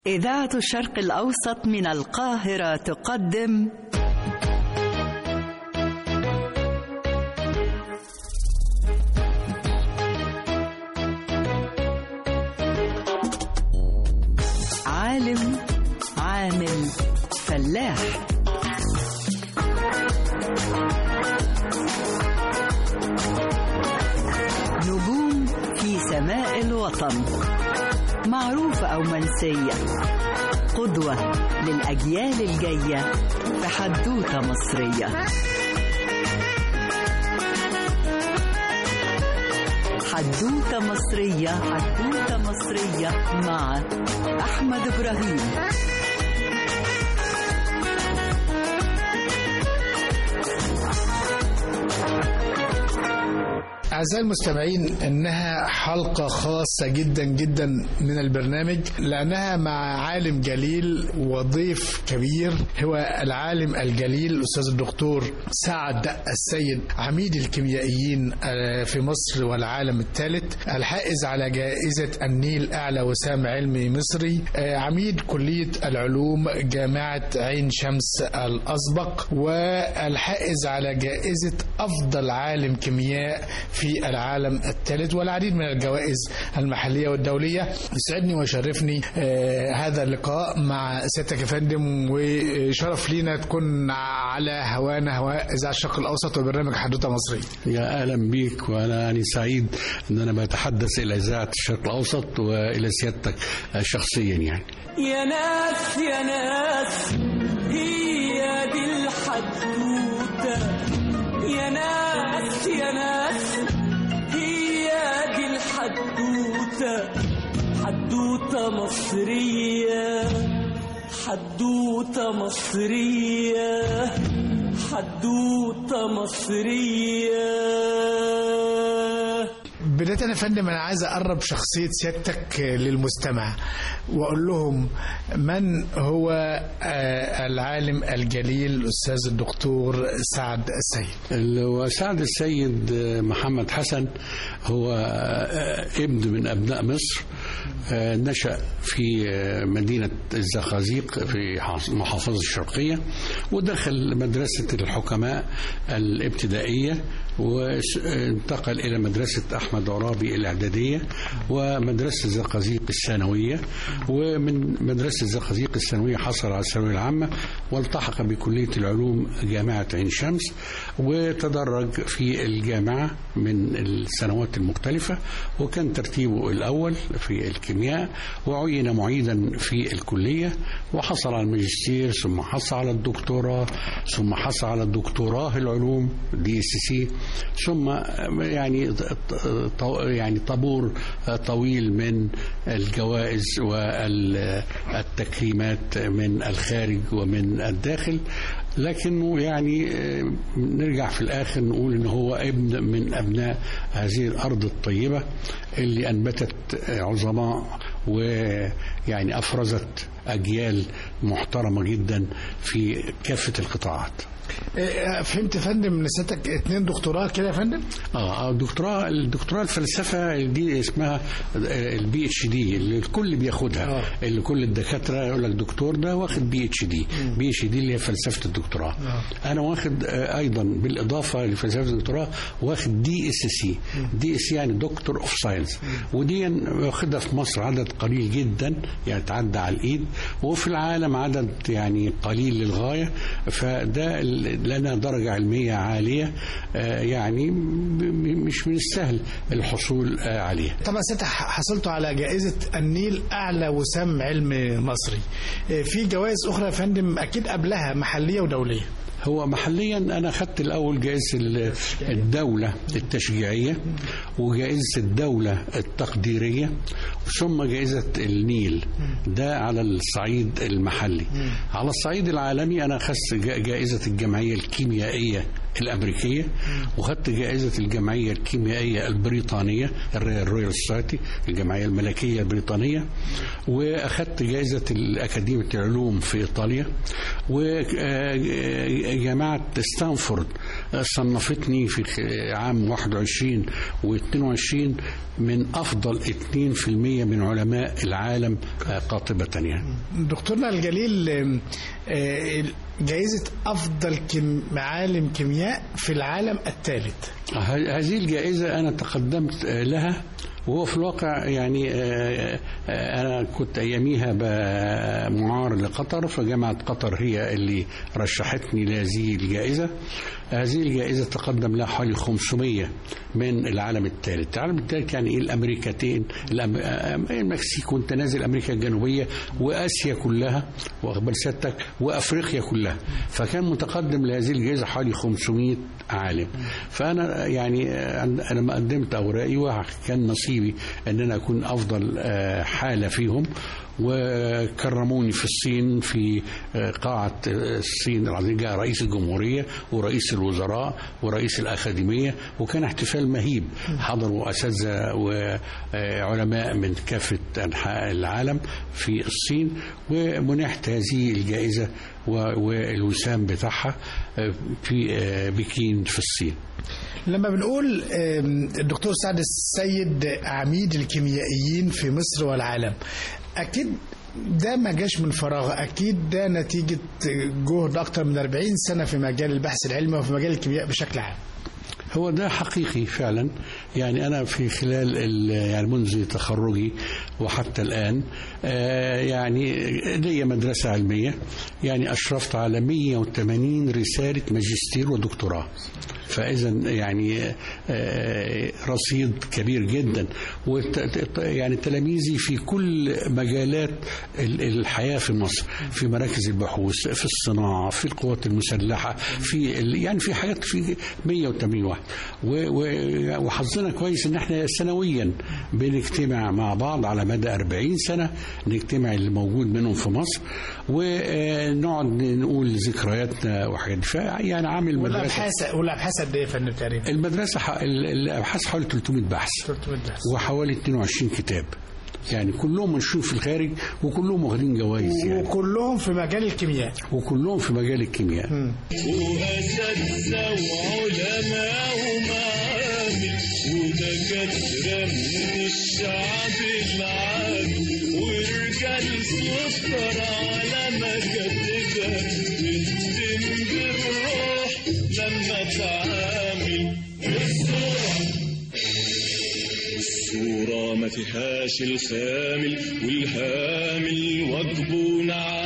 إذاعة الشرق الأوسط من القاهرة تقدم عالم عامل فلاح نجوم في سماء الوطن معروفة أو منسية قدوة للأجيال الجاية في حدوتة مصرية حدوتة مصرية حدوتة مصرية مع أحمد إبراهيم أعزائي المستمعين إنها حلقة خاصة جدا جدا من البرنامج لأنها مع عالم جليل وضيف كبير هو العالم الجليل الأستاذ الدكتور سعد السيد عميد الكيميائيين في مصر والعالم الثالث الحائز على جائزة النيل أعلى وسام علمي مصري عميد كلية العلوم جامعة عين شمس الأسبق والحائز على جائزة أفضل عالم كيمياء في العالم الثالث والعديد من الجوائز المحلية والدولية يسعدني ويشرفني آه هذا اللقاء مع سيادتك يا فندم وشرف لينا تكون على هوانا هواء إذاعة الشرق الأوسط وبرنامج حدوتة مصرية يا أهلا بيك وأنا يعني سعيد أن أنا بتحدث إلى إذاعة الشرق الأوسط وإلى سيادتك شخصيا يعني يا ناس يا ناس هي دي الحدوتة يا ناس يا ناس هي دي الحدوتة حدوتة مصرية حدوتة مصرية حدوتة مصرية بداية يا فندم أنا عايز أقرب شخصية سيادتك للمستمع وأقول لهم من هو العالم الجليل الأستاذ الدكتور سعد السيد وسعد السيد محمد حسن هو ابن من أبناء مصر نشأ في مدينة الزقازيق في محافظة الشرقية ودخل مدرسة الحكماء الابتدائية وانتقل إلى مدرسة أحمد عرابي الإعدادية ومدرسة الزقازيق الثانوية ومن مدرسة الزقازيق الثانوية حصل على الثانوية العامة والتحق بكلية العلوم جامعة عين شمس وتدرج في الجامعة من السنوات المختلفة وكان ترتيبه الأول في الكيمياء وعين معيدا في الكلية وحصل على الماجستير ثم حصل على الدكتوراه ثم حصل على الدكتوراه العلوم دي اس سي ثم يعني يعني طابور طويل من الجوائز والتكريمات من الخارج ومن الداخل لكنه يعني نرجع في الاخر نقول ان هو ابن من ابناء هذه الارض الطيبه اللي انبتت عظماء ويعني افرزت اجيال محترمه جدا في كافه القطاعات. فهمت يا فندم ان سيادتك اتنين دكتوراه كده يا فندم؟ اه الدكتوراه الدكتوراه الفلسفه دي اسمها البي اتش دي اللي الكل بياخدها آه. اللي كل الدكاتره يقول لك دكتور ده واخد بي اتش دي بي اتش دي اللي هي فلسفه الدكتوراه آه. انا واخد آه ايضا بالاضافه لفلسفه الدكتوراه واخد دي اس سي دي اس يعني دكتور اوف ساينس ودي واخدها في مصر عدد قليل جدا يعني تعدى على الايد وفي العالم عدد يعني قليل للغايه فده لنا درجة علمية عالية يعني مش من السهل الحصول عليها طبعا سيادة حصلتوا على جائزة النيل أعلى وسام علم مصري في جوائز أخرى يا فندم أكيد قبلها محلية ودولية هو محليا انا خدت الاول جائزه الدوله التشجيعيه وجائزه الدوله التقديريه ثم جائزه النيل ده على الصعيد المحلي على الصعيد العالمي انا اخذت جائزه الجمعيه الكيميائيه الامريكيه وخدت جائزه الجمعيه الكيميائيه البريطانيه الرويال سوسايتي الجمعيه الملكيه البريطانيه واخدت جائزه اكاديميه العلوم في ايطاليا وجامعه ستانفورد صنفتني في عام 21 و22 من افضل 2% 500 من علماء العالم آه، قاطبة يعني دكتورنا الجليل آم، آه، جائزة أفضل كم عالم كيمياء في العالم الثالث ه- هذه الجائزة أنا تقدمت آه، لها وهو في الواقع يعني آه، آه، أنا كنت أياميها ب- معار لقطر فجامعة قطر هي اللي رشحتني لهذه الجائزة هذه الجائزة تقدم لها حوالي 500 من العالم الثالث العالم الثالث يعني إيه الأمريكتين الأم- آه، المكسيك وانت نازل أمريكا الجنوبية وآسيا كلها واخبر سيادتك وأفريقيا كلها فكان متقدم لهذه الجائزة حوالي 500 عالم فأنا يعني آه، أنا لما قدمت أوراقي وكان نصيبي أن أنا أكون أفضل آه، حالة فيهم وكرموني في الصين في آه، قاعة آه، الصين العظيم جاء رئيس الجمهورية ورئيس الوزراء ورئيس الأكاديمية وكان احتفال مهيب حضروا أساتذة وعلماء من كافة أنحاء العالم في الصين ومنحت هذه الجائزة و- والوسام بتاعها آه، في آه، بكين في الصين لما بنقول آم، الدكتور سعد السيد عميد الكيميائيين في مصر والعالم أكيد ده ما جاش من فراغ أكيد ده نتيجة جهد أكتر من 40 سنة في مجال البحث العلمي وفي مجال الكيمياء بشكل عام هو ده حقيقي فعلا يعني أنا في خلال ال- يعني منذ تخرجي وحتى الآن آه، يعني لي مدرسة علمية يعني أشرفت على 180 رسالة ماجستير ودكتوراه فإذا يعني آه، رصيد كبير جدا وت- يعني تلاميذي في كل مجالات ال- الحياة في مصر في مراكز البحوث في الصناعة في القوات المسلحة في ال- يعني في حاجات في 180 واحد و- و- وحظنا كويس ان احنا سنويا بنجتمع مع بعض على مدى 40 سنة نجتمع اللي موجود منهم في مصر ونقعد نقول ذكرياتنا وحاجات دي. يعني عامل مدرسة والأبحاث والأبحاث قد إيه يا فندم تقريبا؟ المدرسة ح- ال- الأبحاث حوالي 300 بحث 300 بحث. وحوالي 22 كتاب يعني كلهم منشور في الخارج وكلهم واخدين جوائز يعني وكلهم في مجال الكيمياء وكلهم في مجال الكيمياء وأساتذة وعلماء ومعامل ودكاترة من الشعب العامي ورجال سكر على مكاتبة بتتم بالروح لما تعامل الصورة الصورة ما فيهاش الخامل والهامل واجبه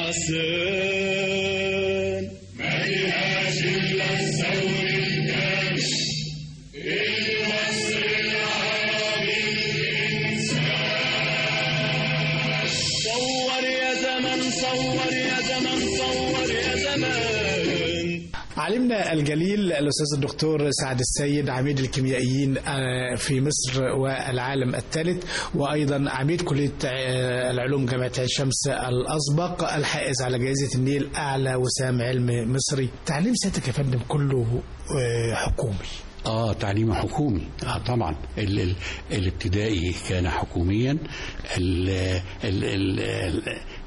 نعسان ما فيهاش إلا الثور الكامل المصري العربي الإنسان صور يا زمن صور يا زمن صور يا زمان علمنا الجليل الأستاذ الدكتور سعد السيد عميد الكيميائيين آه، في مصر والعالم الثالث وأيضا عميد كلية آه، العلوم جامعة عين شمس الأسبق الحائز على جائزة النيل أعلى وسام علم مصري تعليم سيادتك يا فندم كله آه، حكومي اه تعليم حكومي اه طبعا ال ال الابتدائي كان حكوميا ال ال ال ال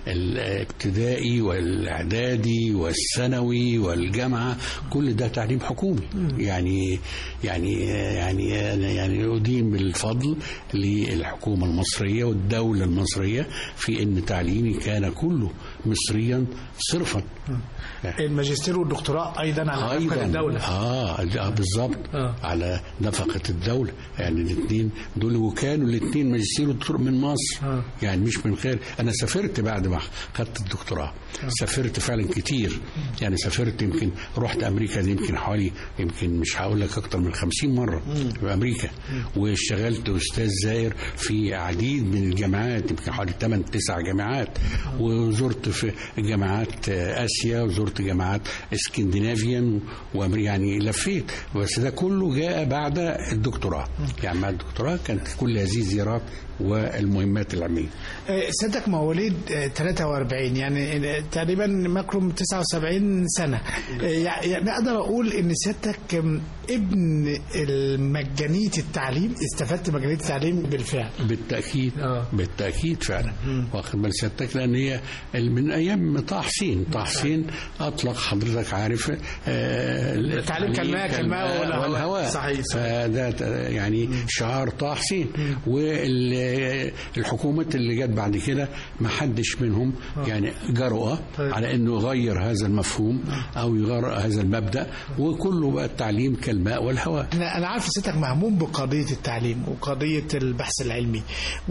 الابتدائي والاعدادي والثانوي والجامعه كل ده تعليم حكومي يعني يعني يعني يعني ادين بالفضل للحكومه المصريه والدوله المصريه في ان تعليمي كان كله مصريا صرفا الماجستير والدكتوراه أيضا على نفقة الدولة اه آه، بالظبط آه. على نفقه الدوله يعني الاثنين دول وكانوا الاثنين ماجستير ودكتور من مصر آه. يعني مش من خير انا سافرت بعد ما خدت الدكتوراه سافرت فعلا كتير يعني سافرت يمكن رحت امريكا دي يمكن حوالي يمكن مش هقول لك اكتر من 50 مره في امريكا واشتغلت استاذ زائر في عديد من الجامعات يمكن حوالي 8 9 جامعات وزرت في جامعات اسيا وزرت جامعات اسكندنافيا وامريكا يعني لفيت بس ده كله جاء بعد الدكتوراه يعني بعد الدكتوراه كانت كل هذه الزيارات والمهمات العلميه آه، سيادتك مواليد آه، 43 يعني آه، تقريبا ماكروم 79 سنة آه، يع- يعني أقدر أقول إن سيادتك آم، ابن مجانية التعليم استفدت مجانية التعليم بالفعل بالتاكيد آه. بالتاكيد فعلا واخد بال سيادتك لان هي من ايام طه حسين طه حسين اطلق حضرتك عارف آه التعليم كالماء- كالماء والهواء. والهواء صحيح، صحيح. فده ت- يعني شعار طه حسين وال ال- الحكومة اللي جت بعد كده ما حدش منهم يعني جرؤ طيب. على انه يغير هذا المفهوم او يغير هذا المبدا وكله بقى التعليم كالماء والهواء انا انا عارف سيادتك مهموم بقضيه التعليم وقضيه البحث العلمي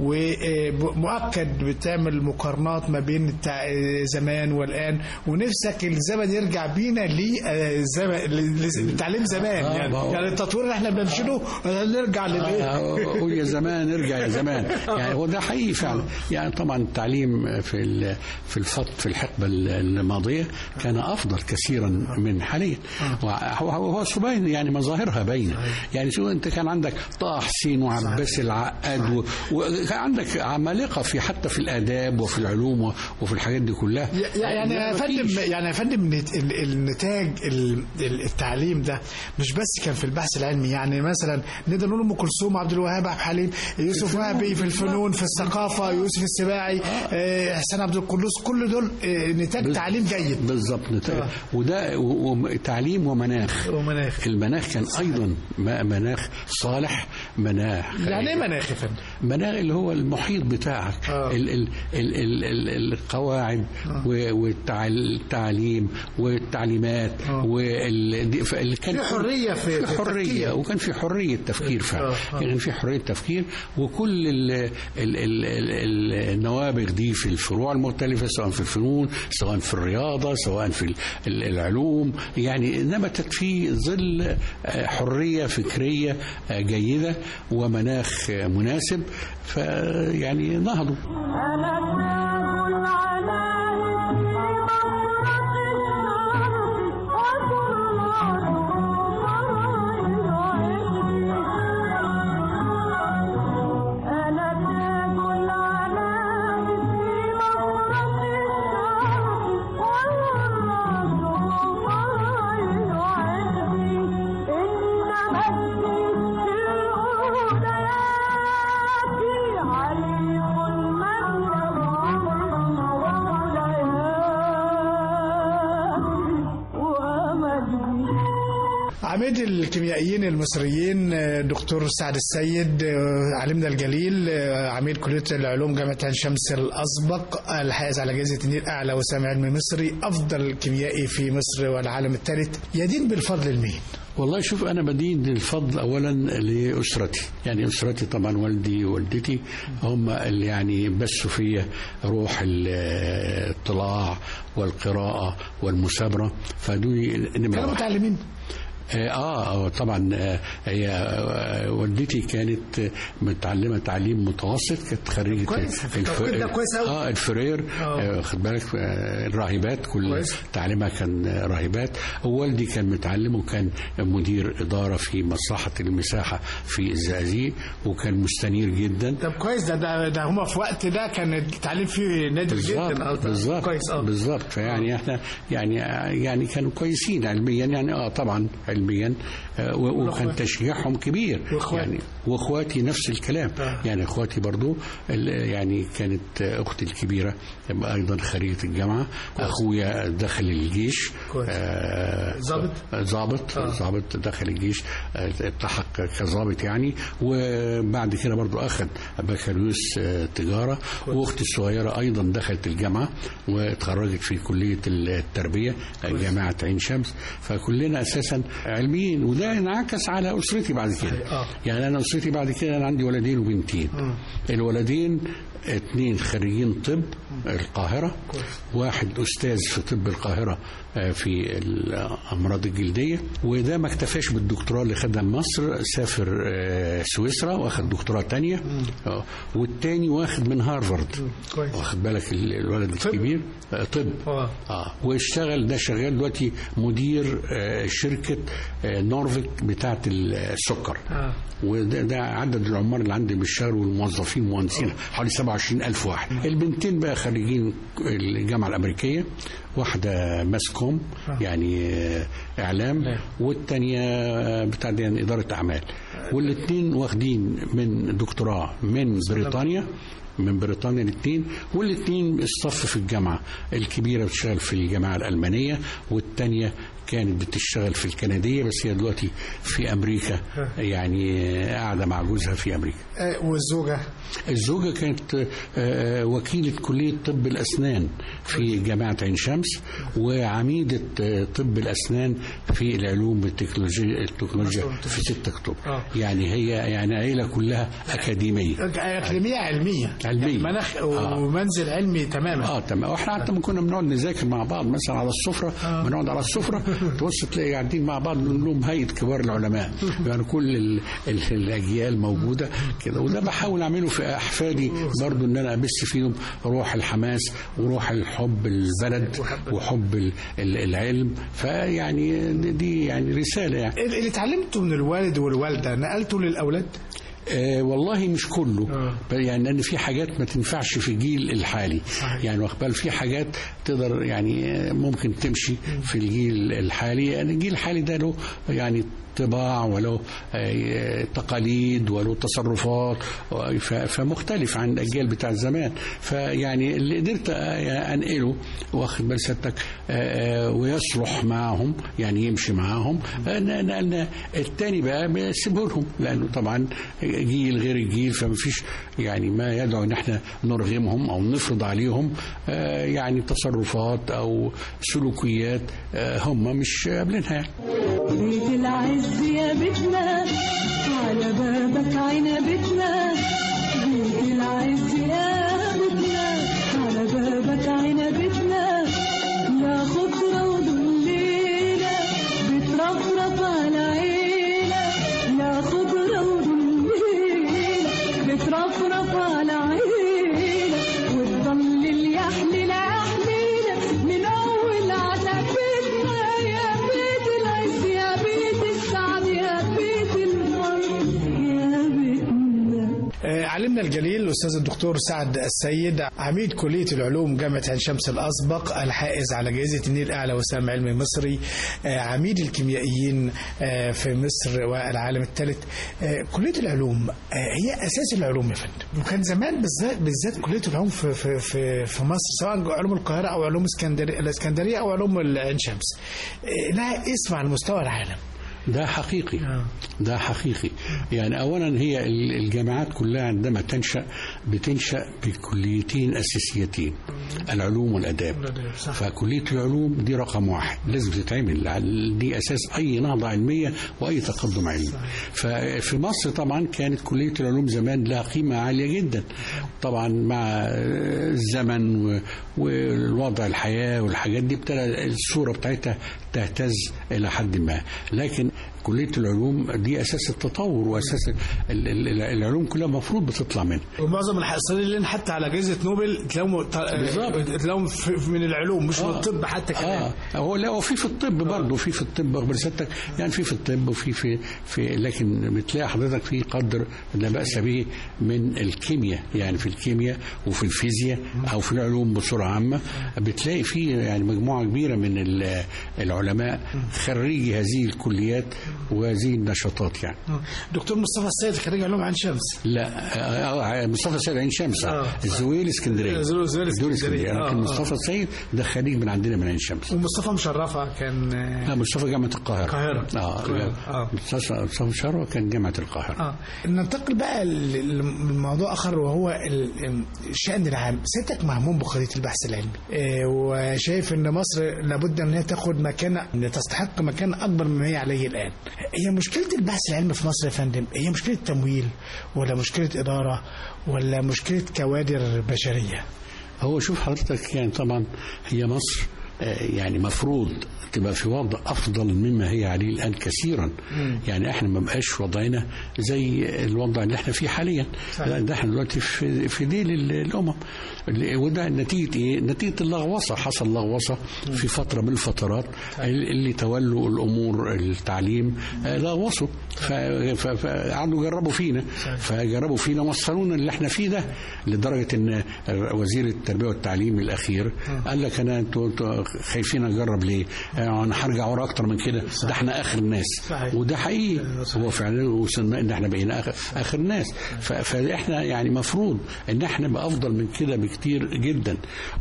ومؤكد بتعمل مقارنات ما بين التع... زمان والان ونفسك الزمن يرجع بينا لزمن للتعليم زمان آه، يعني ما هو- يعني التطوير اللي احنا بنمشيه نرجع للايه آه، قول يا زمان ارجع يا زمان يعني هو ده حقيقي فعلا يعني طبعا التعليم في ال- في الفط في الحقبه الماضيه كان افضل كثيرا من حاليا وهو هو باين يعني مظاهرها باينه يعني شو انت كان عندك طه حسين وعباس العقاد و- وكان عندك عمالقه في حتى في الاداب وفي العلوم و- وفي الحاجات دي كلها يعني يا ما فندم فيش. يعني يا فندم النت- ال- النتاج ال- ال- التعليم ده مش بس كان في البحث العلمي يعني مثلا نقدر نقول ام كلثوم عبد الوهاب عبد الحليم يوسف وهبي في الفنون في الثقافه يوسف السباعي آه، احسان عبد القدوس كل دول آه، نتاج تعليم جيد بالظبط نت- آه. وده و- و- تعليم ومناخ ومناخ المناخ كان ايضا ما- مناخ صالح مناخ يعني ايه مناخ يا فندم؟ مناخ اللي هو المحيط بتاعك آه. ال ال ال ال ال القواعد والتعليم والتعليمات آه. وال دي- ف- اللي كان في حرية في- في حريه التفكير. وكان في حريه تفكير فعلا آه، آه. كان في حريه تفكير وكل ال ال ال ال النوابغ دي في الفروع المختلفه سواء في الفنون سواء في الرياضه سواء في ال- ال- العلوم يعني نبتت في ظل آه، حريه فكريه آه، جيده ومناخ آه، مناسب فيعني نهضوا أنا تاج العلائم في مفرق الشرق وكل أنا تاج العلائم في مفرق الشرق والرد إنما السيف الأوليات عليق المجد ومجد عميد الكيميائيين المصريين آه، دكتور سعد السيد آه، علمنا الجليل آه، عميد كلية العلوم جامعة عين شمس الأسبق الحائز على جائزة النيل أعلى وسام علمي مصري أفضل كيميائي في مصر والعالم الثالث يدين بالفضل لمين؟ والله شوف انا بدين الفضل اولا لاسرتي يعني اسرتي طبعا والدي ووالدتي هم اللي يعني بثوا فيا روح الاطلاع والقراءه والمثابره فدول نمره كانوا واحد متعلمين اه اه طبعا آه، هي آه، والدتي كانت آه، متعلمه تعليم متوسط كانت خريجه كويس. الف- التوقيت ده كويس أوي. اه الفرير آه. آه، خد بالك آه، الراهبات كل كويس. تعليمها كان آه، راهبات ووالدي كان متعلم وكان مدير اداره في مصلحه المساحه في الزقازيق وكان مستنير جدا طب كويس ده ده, ده هم في وقت ده كان التعليم فيه نادر بالظبط جدا آه، بالظبط كويس اه بالظبط فيعني احنا يعني يعني كانوا كويسين علميا يعني اه طبعا علميا آه، و- وكان والأخوات. تشجيعهم كبير وأخوات. يعني واخواتي نفس الكلام آه. يعني اخواتي برضو ال- يعني كانت آه، اختي الكبيره ايضا خريجه الجامعه اخويا دخل الجيش كويس. آه، ضابط؟ ضابط آه. ضابط دخل الجيش آه، التحق كظابط يعني وبعد كده برضو اخذ بكالوريوس آه، تجاره واختي الصغيره ايضا دخلت الجامعه واتخرجت في كليه التربيه آه، جامعه عين شمس فكلنا اساسا علميين وده انعكس على اسرتي بعد كده آه. يعني انا اسرتي بعد كده انا عندي ولدين وبنتين الولدين اثنين خريجين طب القاهرة واحد أستاذ في طب القاهرة آه، في الأمراض الجلدية وده ما اكتفاش بالدكتوراه اللي خدها من مصر سافر آه، سويسرا واخد دكتوراه تانية آه، والتاني واخد من هارفارد كويس. واخد بالك ال- الولد الكبير آه، طب اه اه واشتغل ده شغال دلوقتي مدير آه، شركة آه، نورفيك بتاعة السكر اه وده ده عدد العمال اللي عندي بالشهر والموظفين المهندسين حوالي 27 ألف واحد البنتين بقى خريجين الجامعة الأمريكية واحدة ماس كوم يعني آه، إعلام نعم. والتانية آه، بتاع دي يعني إدارة أعمال والاثنين واخدين من دكتوراه من بريطانيا من بريطانيا الاثنين والاثنين الصف في الجامعة الكبيرة بتشتغل في الجامعة الألمانية والثانية كانت بتشتغل في الكنديه بس هي دلوقتي في امريكا يعني قاعده مع جوزها في امريكا آه، والزوجة الزوجة كانت آه، وكيلة كلية طب الأسنان في جامعة عين شمس وعميدة آه، طب الأسنان في العلوم التكنولوجيا التكنولوجيا في 6 أكتوبر آه. يعني هي يعني عيلة كلها أكاديمية أكاديمية علمية علمية. يعني مناخ آه. ومنزل علمي تماما اه تمام واحنا حتى ما كنا بنقعد نذاكر مع بعض مثلا على السفره بنقعد على السفره تبص تلاقي قاعدين مع بعض نقول لهم هيئه كبار العلماء يعني كل ال ال الاجيال موجوده كده وده بحاول اعمله في احفادي برضو ان انا ابث فيهم روح الحماس وروح الحب البلد وحب ال- ال- العلم فيعني دي يعني رساله يعني اللي اتعلمته من الوالد والوالدة نقلته للأولاد آه والله مش كله آه. يعني لان في حاجات ما تنفعش في الجيل الحالي صحيح. يعني واخد بالك في حاجات تقدر يعني آه، ممكن تمشي في الجيل الحالي يعني الجيل الحالي ده له يعني طباع وله آه، تقاليد وله تصرفات و- ف- فمختلف عن الاجيال بتاع زمان فيعني اللي قدرت آه، انقله واخد بال سيادتك آه، آه، ويصلح معهم يعني يمشي معاهم آه، نقلنا التاني بقى بسيبه لهم لانه طبعا جيل غير الجيل فما فيش يعني ما يدعو ان احنا نرغمهم او نفرض عليهم آه، يعني تصرفات او سلوكيات آه، هم مش قابلينها يعني بيت العز يا بيتنا على بابك عنبتنا بيت العز يا بيتنا على بابك عنبتنا يا خضرة وضليلة بترفرف على عينة يا خضرة وضليلة بترفرف على عينة وتضلل يحلل يحلينا من أول على بيتنا يا بيت العز يا بيت السعد يا بيت الفرح يا بيتنا آه، علمنا الجليل الأستاذ الدكتور سعد السيد عميد كلية العلوم جامعة عين شمس الأسبق الحائز على جائزة النيل الأعلى وسام علمي مصري آه، عميد الكيميائيين آه، في مصر والعالم الثالث آه، كلية العلوم آه، هي أساس العلوم يا فندم وكان زمان بالذات بالذات كلية العلوم في في في, في مصر سواء علوم القاهرة أو علوم اسكندرية الإسكندرية أو علوم عين شمس آه، لها اسم على مستوى العالم ده حقيقي آه. ده حقيقي يعني اولا هي ال- الجامعات كلها عندما تنشا بتنشا بكليتين اساسيتين العلوم والاداب والآداب، صح. فكليه العلوم دي رقم واحد لازم تتعمل على- دي اساس اي نهضه علميه واي تقدم علمي ففي مصر طبعا كانت كليه العلوم زمان لها قيمه عاليه جدا طبعا مع الزمن و- والوضع الحياه والحاجات دي ابتدى الصوره بتاعتها تهتز الى حد ما لكن كليه العلوم دي اساس التطور واساس ال- ال- العلوم كلها المفروض بتطلع منها ومعظم الحاصلين حتى على جائزة نوبل تلاقيهم بالظبط. تلاقيهم في- من العلوم مش من الطب حتى كمان اه هو لا هو في في الطب برضه في في الطب اخبر سيادتك يعني في في الطب وفي في في لكن بتلاقي حضرتك في قدر لا باس به من الكيمياء يعني في الكيمياء وفي الفيزياء او في العلوم بصوره عامه بتلاقي في يعني مجموعه كبيره من ال- العلماء خريجي هذه الكليات وهذه النشاطات يعني دكتور مصطفى السيد خريج علوم عين شمس لا آه، آه، مصطفى سيد عين شمس آه. الزويل اسكندريه الزويل الزويل اسكندرية. اسكندريه آه، لكن آه. مصطفى السيد ده خريج من عندنا من عين شمس ومصطفى مشرفة كان لا مصطفى جامعة القاهرة القاهرة. اه القاهرة. آه. مصطفى مصطفى شروة كان جامعة القاهرة اه ننتقل بقى ل- لموضوع اخر وهو ال- الشان العام سيادتك مهموم بقضيه البحث العلمي آه، وشايف ان مصر لابد ان هي تاخد مكان ان تستحق مكان اكبر مما هي عليه الان هي مشكله البحث العلمي في مصر يا فندم هي مشكله تمويل ولا مشكله اداره ولا مشكله كوادر بشريه هو شوف حضرتك يعني طبعا هي مصر آه، يعني مفروض تبقى في وضع افضل مما هي عليه الان كثيرا يعني احنا ما بقاش وضعنا زي الوضع اللي احنا فيه حاليا لا ده احنا دلوقتي في في ديل ال- الامم اللي- وده نتيجه ايه؟ نتيجه اللغوصه حصل لغوصه في فتره من الفترات اللي تولوا الامور التعليم آه، لغوصوا ف- ف- فقعدوا يجربوا فينا فجربوا فينا وصلونا اللي احنا فيه ده لدرجه ان وزير التربيه والتعليم الاخير قال لك انا انتوا انتوا خايفين اجرب ليه؟ آه، انا هرجع ورا اكتر من كده ده احنا اخر ناس صحيح. وده حقيقي هو فعلا وصلنا ان احنا بقينا اخر, آخر ناس ف- فاحنا يعني مفروض ان احنا نبقى افضل من كده بكتير كتير جدا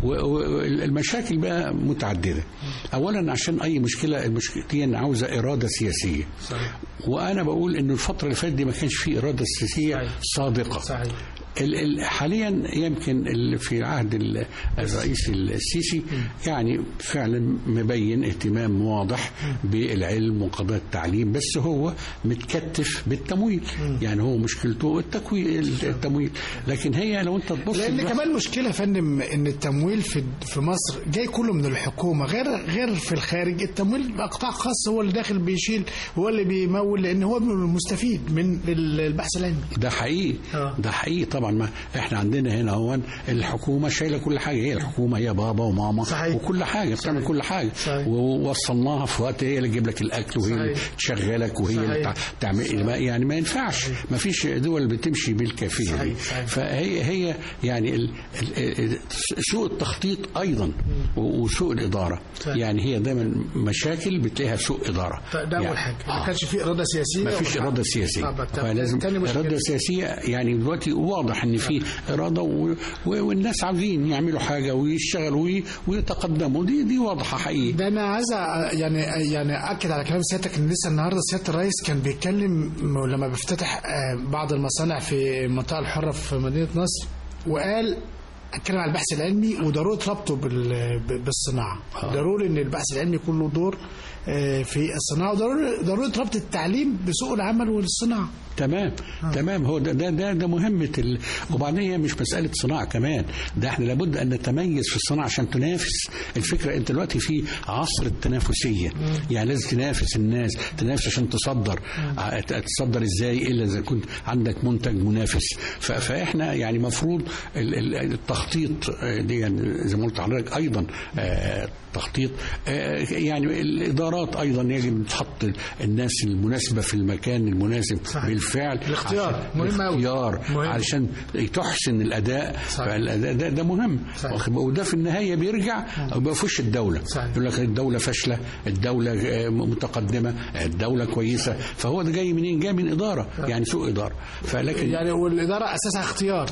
والمشاكل بقى متعدده اولا عشان اي مشكله المشكله دي عاوزه اراده سياسيه صحيح وانا بقول ان الفتره اللي فاتت دي ما كانش في اراده سياسيه صحيح. صادقه صحيح ال- ال- حاليا يمكن ال- في عهد ال- الرئيس السيسي يعني فعلا مبين اهتمام واضح بالعلم وقضايا التعليم بس هو متكتف بالتمويل يعني هو مشكلته التكوين التمويل لكن هي لو انت تبص لان للبحث- كمان مشكله يا فندم ان التمويل في في مصر جاي كله من الحكومه غير غير في الخارج التمويل قطاع خاص هو اللي داخل بيشيل هو اللي بيمول لان هو المستفيد من البحث العلمي ده حقيقي آه. ده حقيقي طبعا ما احنا عندنا هنا هو الحكومه شايله كل حاجه هي الحكومه هي بابا وماما صحيح. وكل حاجه بتعمل كل حاجه صحيح. ووصلناها في وقت هي اللي تجيب لك الاكل وهي اللي صحيح. تشغلك وهي اللي صحيح. تع- تعمل ما- يعني ما ينفعش ما فيش دول بتمشي بالكيفيه دي صحيح. صحيح. فهي هي يعني ال ال ال سوء التخطيط ايضا و- وسوء الاداره صحيح. يعني هي دايما مشاكل بتلاقيها سوء اداره ده اول يعني حاجه ما آه. كانش في اراده سياسيه ما فيش ولا- اراده سياسيه آه، بقى تمام. فلازم تاني مشكلة. اراده سياسيه يعني دلوقتي واضح ان في اراده و... و... والناس عاوزين يعملوا حاجه ويشتغلوا وي... ويتقدموا دي دي واضحه حقيقي ده انا عايز أ- يعني يعني اكد على كلام سيادتك ان لسه النهارده سياده الرئيس كان بيتكلم لما بيفتتح آه، بعض المصانع في المنطقه الحره في مدينه نصر وقال اتكلم عن البحث العلمي وضروره ربطه بال- ب- بالصناعه آه. ضروري ان البحث العلمي يكون له دور آه، في الصناعه وضروري ضروره ربط التعليم بسوق العمل والصناعه تمام تمام هو ده ده ده, ده مهمه ال... وبعدين هي مش مساله صناعه كمان ده احنا لابد ان نتميز في الصناعه عشان تنافس الفكره انت دلوقتي في عصر التنافسيه يعني لازم تنافس الناس تنافس عشان تصدر ع- ت- تصدر ازاي الا اذا كنت عندك منتج منافس ف... فاحنا يعني مفروض ال- ال- التخطيط آه، دي يعني زي ما قلت لحضرتك ايضا آه، تخطيط آه، يعني الادارات ايضا يجب تحط الناس المناسبه في المكان المناسب صحيح. بالفعل الاختيار عشان- مهم أوي. الاختيار مهم. علشان تحسن الاداء صحيح. فالاداء ده, ده مهم صحيح. واخد بالك؟ وده في النهايه بيرجع ما فيش الدوله صحيح. يقول لك الدوله فاشله الدوله آه، متقدمه الدوله كويسه فهو ده جاي منين جاي من اداره يعني سوء اداره فلكن يعني والاداره اساسها اختيار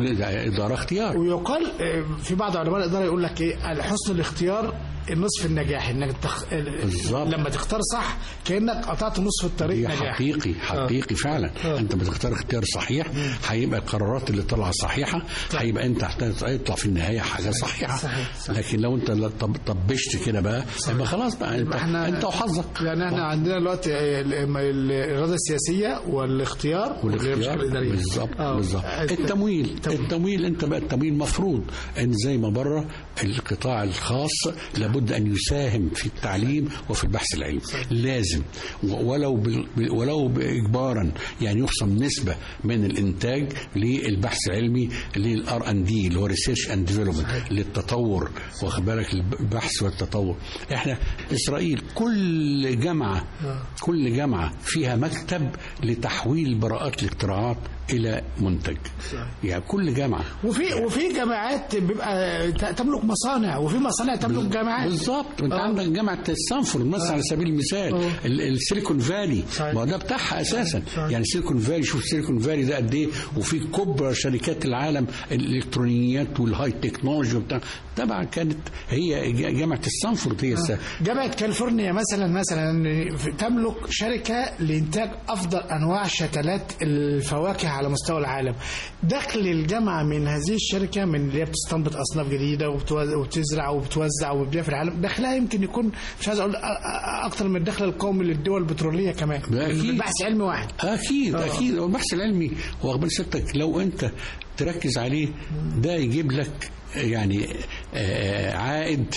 اداره اختيار ويقال آه، في بعض علماء الاداره يقول لك ايه حسن الاختيار نصف النجاح انك تخ... بالظبط. لما تختار صح كانك قطعت نصف الطريق دي نجاح حقيقي حقيقي فعلا آه. انت بتختار اختيار صحيح هيبقى القرارات اللي طالعه صحيحه هيبقى انت هت- هيطلع في النهايه حاجه صحيحه صحيح. صحيح. لكن لو انت لا طب- طبشت كده بقى يبقى خلاص بقى انت يبقى احنا- انت وحظك يعني احنا عندنا دلوقتي آه، ال- ال- الاراده السياسيه والاختيار والاختيار والإدارية. بالظبط آه. بالظبط الت- التمويل التمويل. التمويل انت بقى التمويل مفروض ان زي ما بره القطاع الخاص لابد ان يساهم في التعليم وفي البحث العلمي لازم و- ولو بال- بال- ولو باجبارا يعني يخصم نسبه من الانتاج للبحث العلمي للار ان دي اللي هو ريسيرش اند ديفلوبمنت للتطور واخد بالك البحث والتطور احنا اسرائيل كل جامعه كل جامعه فيها مكتب لتحويل براءات الاختراعات الى منتج يعني كل جامعه وفي وفي جامعات بيبقى ت- تملك مصانع وفي مصانع تملك جامعات بالظبط انت آه. عندك جامعه ستانفورد مثلا على سبيل المثال آه. ال- السيليكون فالي صحيح. ما هو ده بتاعها اساسا صحيح. يعني سيليكون فالي شوف سيليكون فالي ده قد ايه وفي كبرى شركات العالم الالكترونيات والهاي تكنولوجي وبتاع طبعا كانت هي ج- جامعه ستانفورد هي الس- جامعة كاليفورنيا مثلا مثلا تملك شركة لإنتاج أفضل أنواع شتلات الفواكه على مستوى العالم دخل الجامعة من هذه الشركة من اللي هي بتستنبط أصناف جديدة وبتوز- وبتزرع وبتوزع وبتبيع في العالم دخلها يمكن يكون مش عايز أقول أ- أ- أكتر من الدخل القومي للدول البترولية كمان ده أكيد. من بحث علمي واحد اكيد آه. اكيد والبحث العلمي واخبار ستك لو انت تركز عليه ده يجيب لك يعني آه، عائد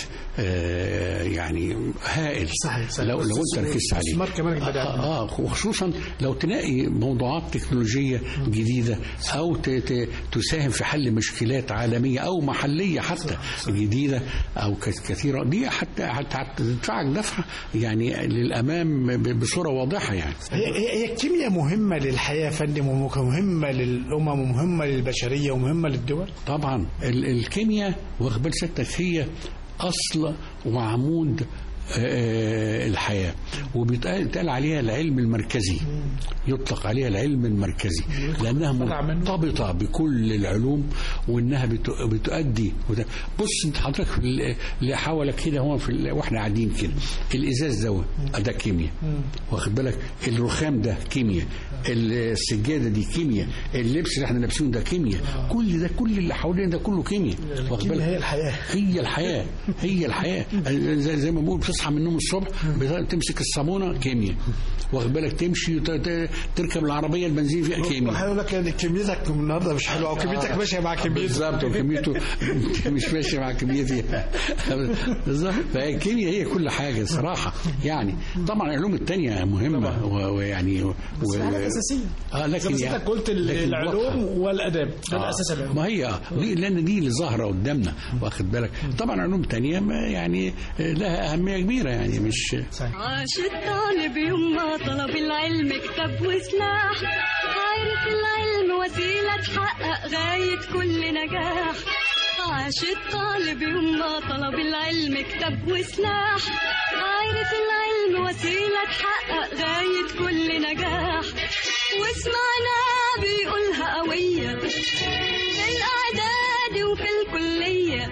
آه، يعني هائل صحيح، صحيح. لو لو انت ركزت عليه استثمار كمان بدأ. اه آه، وخصوصا لو تلاقي موضوعات تكنولوجيه جديده او ت- ت- تساهم في حل مشكلات عالميه او محليه حتى جديده او ك- كثيره دي حتى حتى هتدفعك دفعه يعني للامام ب- بصوره واضحه يعني هي هي هي الكيمياء مهمة للحياة يا فندم ومهمة للأمم ومهمة للبشرية ومهمة للدول طبعا ال- الكيمياء واخد بال ستك هي اصل وعمود آه، الحياه وبيتقال عليها العلم المركزي يطلق عليها العلم المركزي لانها مرتبطه بكل العلوم وانها بت- بتؤدي وت- بص انت حضرتك في ال- اللي حولك كده هو في ال- واحنا قاعدين كده الازاز ده ده كيمياء واخد بالك الرخام ده كيمياء السجاده دي كيمياء اللبس اللي احنا لابسينه ده كيمياء كل ده كل اللي حوالينا ده كله كيمياء واخد بالك هي الحياه هي الحياة هي الحياة زي, زي ما بقول بتصحى من النوم الصبح بتمسك الصابونة كيمياء واخد بالك تمشي وت- ت- تركب العربية البنزين فيها كيمياء هيقول لك يعني كميتك النهارده مش حلوه او كميتك ماشيه مع كميتك بالظبط وكميته مش ماشيه مع كميتي بالظبط فهي الكيمياء هي كل حاجه صراحه يعني طبعا العلوم التانية مهمه و- ويعني و... بس حاجات اساسيه اه لكن بس يعني- انت قلت ال- لكن العلوم واضحة. والاداب ده آه. الاساس العلوم ما هي آه. دي لان دي اللي ظاهره قدامنا واخد بالك طبعا علوم تانية ما يعني لها اهميه كبيره يعني مش عاش الطالب يوم ما طلب العلم كتاب وسلاح عارف العلم وسيلة تحقق غاية كل نجاح عاش الطالب يوم ما طلب العلم كتاب وسلاح عارف العلم وسيلة تحقق غاية كل نجاح واسمعنا بيقولها قوية في الإعداد وفي الكلية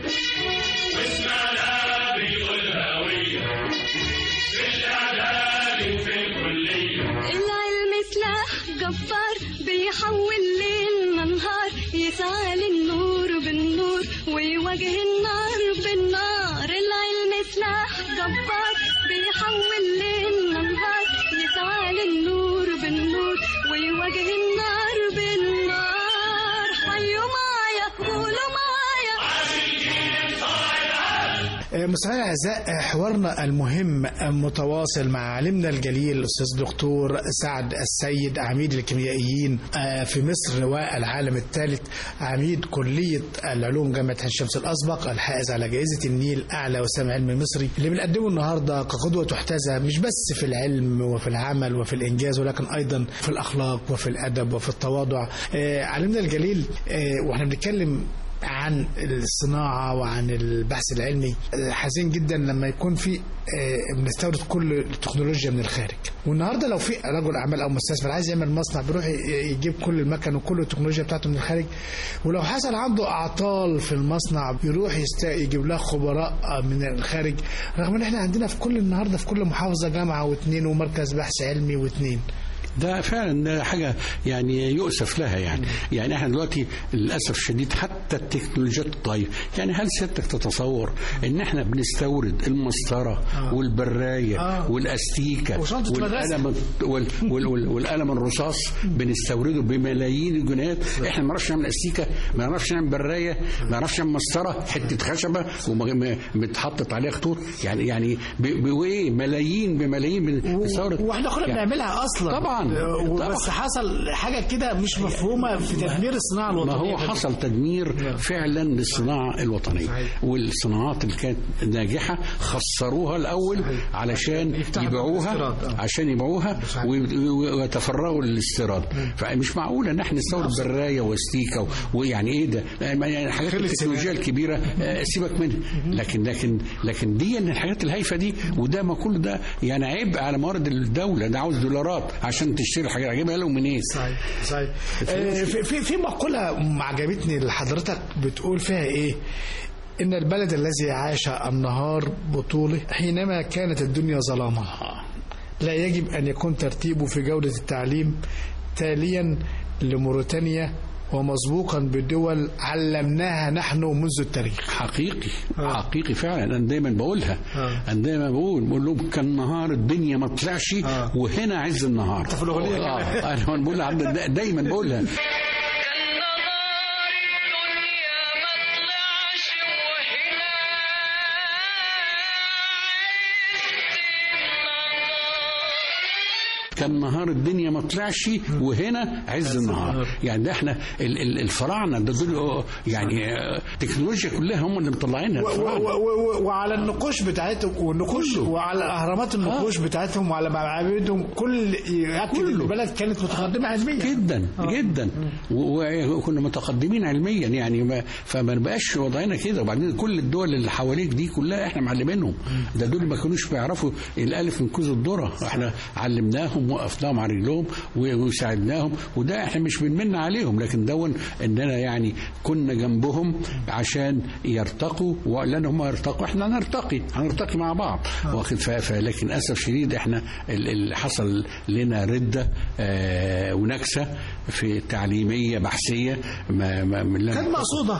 العلم سلاح جبار بيحول ليل نهار يسعى للنور بالنور ويواجه النار بالنار العلم سلاح جبار بيحول ليل نهار يسعى للنور بالنور ويواجه النار بالنار حيوا معايا قولوا معايا مستمعينا الاعزاء حوارنا المهم المتواصل مع عالمنا الجليل الاستاذ دكتور سعد السيد عميد الكيميائيين آه، في مصر والعالم الثالث عميد كليه العلوم جامعه عين شمس الاسبق الحائز على جائزه النيل اعلى وسام علمي مصري اللي بنقدمه النهارده كقدوه تحتذى مش بس في العلم وفي العمل وفي الانجاز ولكن ايضا في الاخلاق وفي الادب وفي التواضع آه، عالمنا الجليل آه، واحنا بنتكلم عن الصناعة وعن البحث العلمي حزين جدا لما يكون في آه، بنستورد كل التكنولوجيا من الخارج والنهارده لو في رجل اعمال او مستثمر عايز يعمل مصنع بيروح ي- يجيب كل المكن وكل التكنولوجيا بتاعته من الخارج ولو حصل عنده اعطال في المصنع يروح يست... يجيب لها خبراء آه، من الخارج رغم ان احنا عندنا في كل النهارده في كل محافظه جامعه واثنين ومركز بحث علمي واثنين ده فعلا ده حاجه يعني يؤسف لها يعني يعني احنا دلوقتي للاسف الشديد حتى التكنولوجيات الطايره يعني هل سيادتك تتصور ان احنا بنستورد المسطره والبرايه آه. والاستيكه وشنطة والقلم وال وال وال والقلم الرصاص بنستورده بملايين الجنيهات احنا ما نعرفش نعمل استيكه ما نعرفش نعمل برايه ما نعرفش نعمل مسطره حته خشبه ومتحطط عليها خطوط يعني يعني ب- بايه ملايين بملايين بنستورد واحنا كنا يعني- بنعملها اصلا طبعاً. آه، طبعاً. بس حصل حاجه كده مش مفهومه في تدمير الصناعه ما الوطنيه هو حصل تدمير فعلا للصناعة الوطنية صحيح. والصناعات اللي كانت ناجحة خسروها الأول علشان يفتحوا يبيعوها الاستيراد. آه. عشان يبيعوها صحيح. وي- ويتفرغوا للاستيراد فمش معقول ان احنا نستورد برايه واستيكه و- ويعني ايه ده يعني حاجات خلي التكنولوجيا الكبيره آه، سيبك منها لكن لكن لكن دي ان الحاجات الهايفه دي وده ما كل ده يعني عبء على موارد الدوله ده عاوز دولارات عشان تشتري الحاجات اجيبها لهم منين؟ صحيح صحيح آه، في في في مقوله عجبتني لحضرتك بتقول فيها ايه إن البلد الذي عاش النهار بطوله حينما كانت الدنيا ظلاما لا يجب أن يكون ترتيبه في جودة التعليم تاليا لموريتانيا ومسبوقا بدول علمناها نحن منذ التاريخ حقيقي آه. حقيقي فعلا انا دايما بقولها آه. انا دايما بقول بقول لهم كان نهار الدنيا ما طلعش آه. وهنا عز النهار في الأغنية اه انا بقول لها- دايما بقولها كان نهار الدنيا ما طلعش وهنا كان نهار الدنيا ما طلعش وهنا عز النهار يعني ده احنا ال- ال- الفراعنه ده دول يعني آه، التكنولوجيا كلها هم اللي مطلعينها و- و- الفراعنة. و- و- وعلى النقوش بتاعتهم والنقوش كله. وعلى اهرامات النقوش بتاعتهم وعلى معابدهم كل ياكد ان كله. البلد كانت متقدمه علميا جدا جدا و- وكنا متقدمين علميا يعني ما فما بقاش وضعنا كده وبعدين كل الدول اللي حواليك دي كلها احنا معلمينهم ده دول ما كانوش بيعرفوا الالف من كوز الذره احنا علمناهم وقفناهم على رجلهم و- وساعدناهم وده احنا مش بنمن عليهم لكن دون اننا يعني كنا جنبهم عشان يرتقوا ولان هم يرتقوا احنا هنرتقي هنرتقي مع بعض واخد ف- ف- لكن اسف شديد احنا ال- اللي حصل لنا رده آه ونكسه في تعليميه بحثيه ما ما ما- كانت مقصوده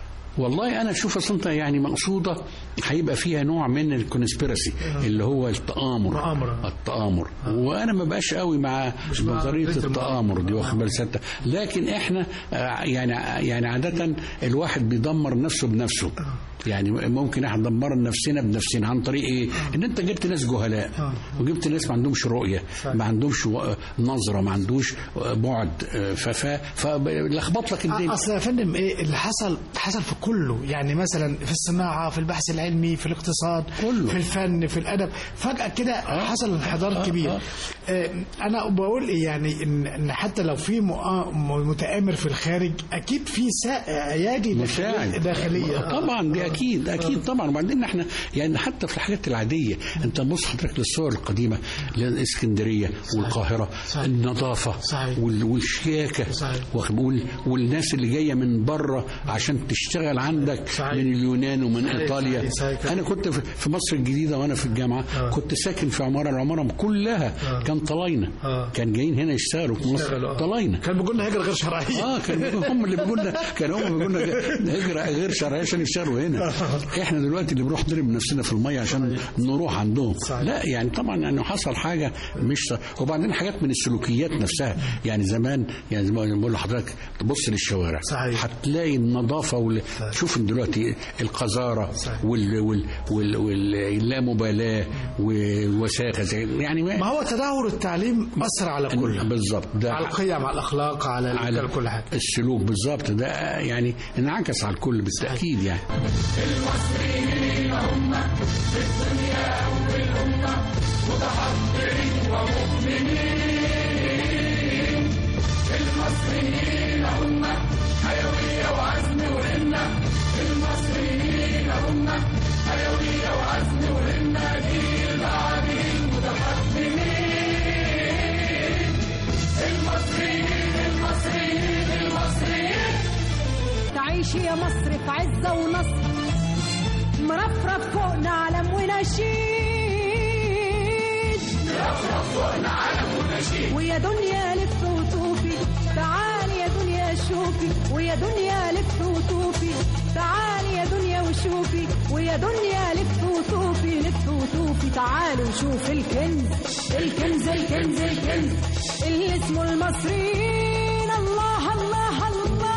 والله انا اشوف اصل انت يعني مقصوده هيبقى فيها نوع من الكونسبيرسي اللي هو التآمر التآمر. التآمر وانا ما بقاش قوي مع مع نظريه نظرية التآمر دي واخد بالك ستة. لكن احنا آه، يعني يعني عاده الواحد بيدمر نفسه بنفسه يعني ممكن احنا دمرنا نفسنا بنفسنا عن طريق ايه؟ ان انت جبت ناس جهلاء وجبت ناس ما عندهمش رؤيه ما عندهمش و- نظره ما عندوش بعد آه، ف- ف- فلخبط لك الدنيا اصل يا فندم ايه اللي حصل حصل في كله يعني مثلا في الصناعه في البحث العلمي في الاقتصاد كله. في الفن في الادب فجاه كده حصل انحدار كبير آه، انا بقول إيه يعني ان إن حتى لو في مؤ- متآمر في الخارج اكيد في سا- ايادي مساعد داخلية- داخليه آه. طبعا دي اكيد اكيد طبعا وبعدين احنا يعني حتى في الحاجات العاديه انت بص حضرتك للصور القديمه للاسكندريه والقاهره صحيح. النظافه صحيح. وال- والشياكه صحيح. واخد- وال- والناس اللي جايه من بره عشان تشتغل عندك صحيح. من اليونان ومن صحيح، ايطاليا صحيح، صحيح. انا كنت في في مصر الجديده وانا في الجامعه آه. كنت ساكن في عماره العماره كلها كان طلاينه آه. كان جايين هنا يشتغلوا في مصر يشتغلوا، آه. طلاينه كان بيقول لنا هجره غير شرعيه اه كان هم اللي بيقولوا لنا كان هم بيقولوا لنا هجره غير شرعيه عشان يشتغلوا هنا احنا دلوقتي اللي بنروح نضرب نفسنا في الميه عشان نروح عندهم صحيح. لا يعني طبعا انه حصل حاجه مش صح. وبعدين حاجات من السلوكيات نفسها يعني زمان يعني زي ما بقول لحضرتك تبص للشوارع صحيح. هتلاقي النظافه وال... شوف دلوقتي القذاره صحيح. وال... وال... وال... واللامبالاه والوساخه زي يعني ما هو تدهور التعليم اثر على كله بالظبط ده على القيم على الاخلاق على, على كل حاجه السلوك بالظبط ده يعني انعكس على الكل بالتاكيد يعني تعيش يا مصر في عزة ونصر مرفرف فوقنا علم ونشيد مرفرف فوقنا علم ونشيد ويا دنيا لف وطوفي تعالي يا دنيا شوفي ويا دنيا لف وطوفي تعالي يا دنيا وشوفي ويا دنيا لف وطوفي لف وطوفي تعالي وشوف الكنز الكنز الكنز الكنز اللي اسمه المصريين الله الله الله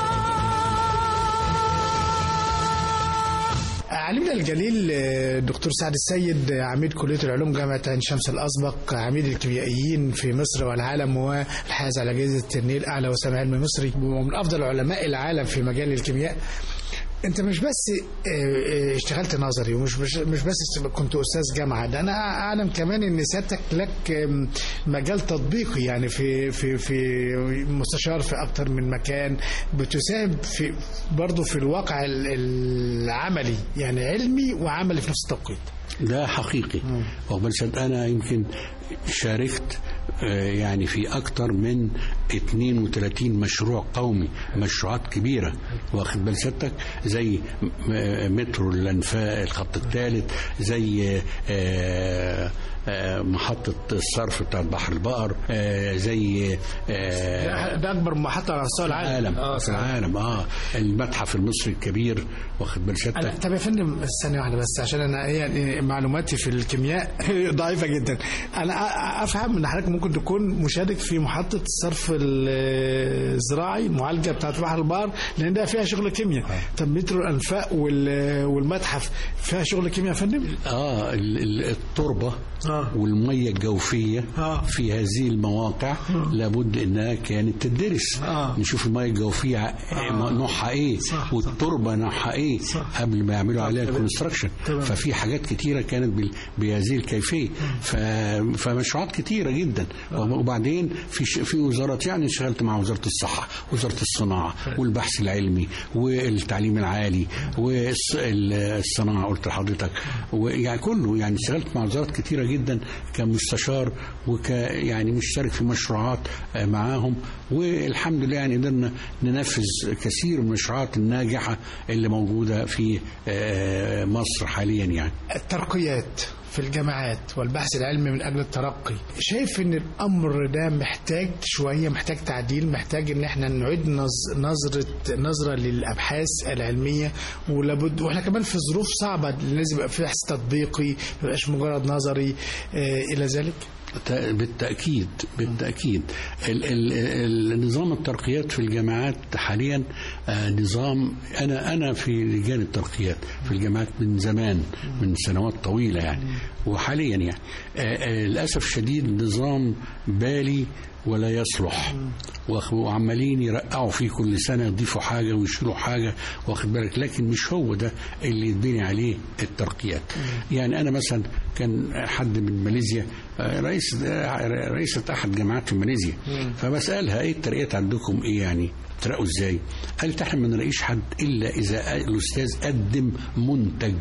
علمنا الجليل آه، دكتور سعد السيد آه، عميد كلية العلوم جامعة عين شمس الأسبق عميد الكيميائيين في مصر والعالم والحائز على جائزة النيل أعلى وسام علمي مصري ومن أفضل علماء العالم في مجال الكيمياء انت مش بس آه، آه، اشتغلت نظري ومش مش مش بس كنت استاذ جامعه ده انا اعلم كمان ان سيادتك لك آم، مجال تطبيقي يعني في في في مستشار في اكتر من مكان بتساهم في برضه في الواقع ال- العملي يعني علمي وعملي في نفس التوقيت ده حقيقي وبل صدق انا يمكن شاركت آه، يعني في أكثر من 32 مشروع قومي مشروعات كبيرة واخد بال سيادتك زي م- مترو الأنفاق الخط الثالث زي آه، آه، محطة الصرف بتاع بحر البقر آه، زي آه، ده اكبر محطه على مستوى العالم العالم اه في صحيح. العالم اه المتحف المصري الكبير واخد بال أنا سيادتك طب يا فندم ثانية واحدة بس عشان أنا يعني معلوماتي في الكيمياء ضعيفة جدا. أنا أ- أفهم إن حضرتك ممكن تكون مشارك في محطة الصرف الزراعي معالجه بتاعت بحر البحر لان ده فيها شغل كيمياء طب مترو الانفاق وال- والمتحف فيها شغل كيمياء يا فندم اه ال- ال- التربه آه. والميه الجوفيه آه. في هذه المواقع لابد انها كانت تدرس آه. نشوف الميه الجوفيه ع- نوعها ايه صح، والتربه نوعها ايه قبل ما يعملوا عليها الكونستراكشن تمام. ففي حاجات كتيره كانت بال- بهذه الكيفيه ف... فمشروعات كتيره جدا وبعدين في ش... في وزارات يعني اشتغلت مع وزاره الصحه وزاره الصناعه والبحث العلمي والتعليم العالي والصناعه قلت لحضرتك ويعني كله يعني اشتغلت مع وزارات كتيره جدا كمستشار وك يعني مشترك في مشروعات آه، معاهم والحمد لله يعني قدرنا ننفذ كثير من المشروعات الناجحه اللي موجوده في آه، مصر حاليا يعني الترقيات في الجامعات والبحث العلمي من اجل الترقي شايف ان الامر ده محتاج شويه محتاج تعديل محتاج ان احنا نعيد نظ- نظره نظره للابحاث العلميه ولابد واحنا كمان في ظروف صعبه لازم يبقى في بحث تطبيقي ما يبقاش مجرد نظري آه الى ذلك ت- بالتأكيد بالتأكيد ال- ال- ال- نظام الترقيات في الجامعات حاليا آه، نظام أنا أنا في لجان الترقيات في الجامعات من زمان من سنوات طويلة يعني وحاليا يعني آه، آه، للأسف الشديد نظام بالي ولا يصلح واخ- وعمالين يرقعوا فيه كل سنة يضيفوا حاجة ويشيلوا حاجة واخد بالك لكن مش هو ده اللي يتبني عليه الترقيات يعني أنا مثلا كان حد من ماليزيا آه، رئيس آه، رئيسة أحد جامعات في ماليزيا فبسألها إيه الترقيات عندكم إيه يعني ترقوا إزاي قالت إحنا ما نلاقيش حد إلا إذا الأستاذ قدم منتج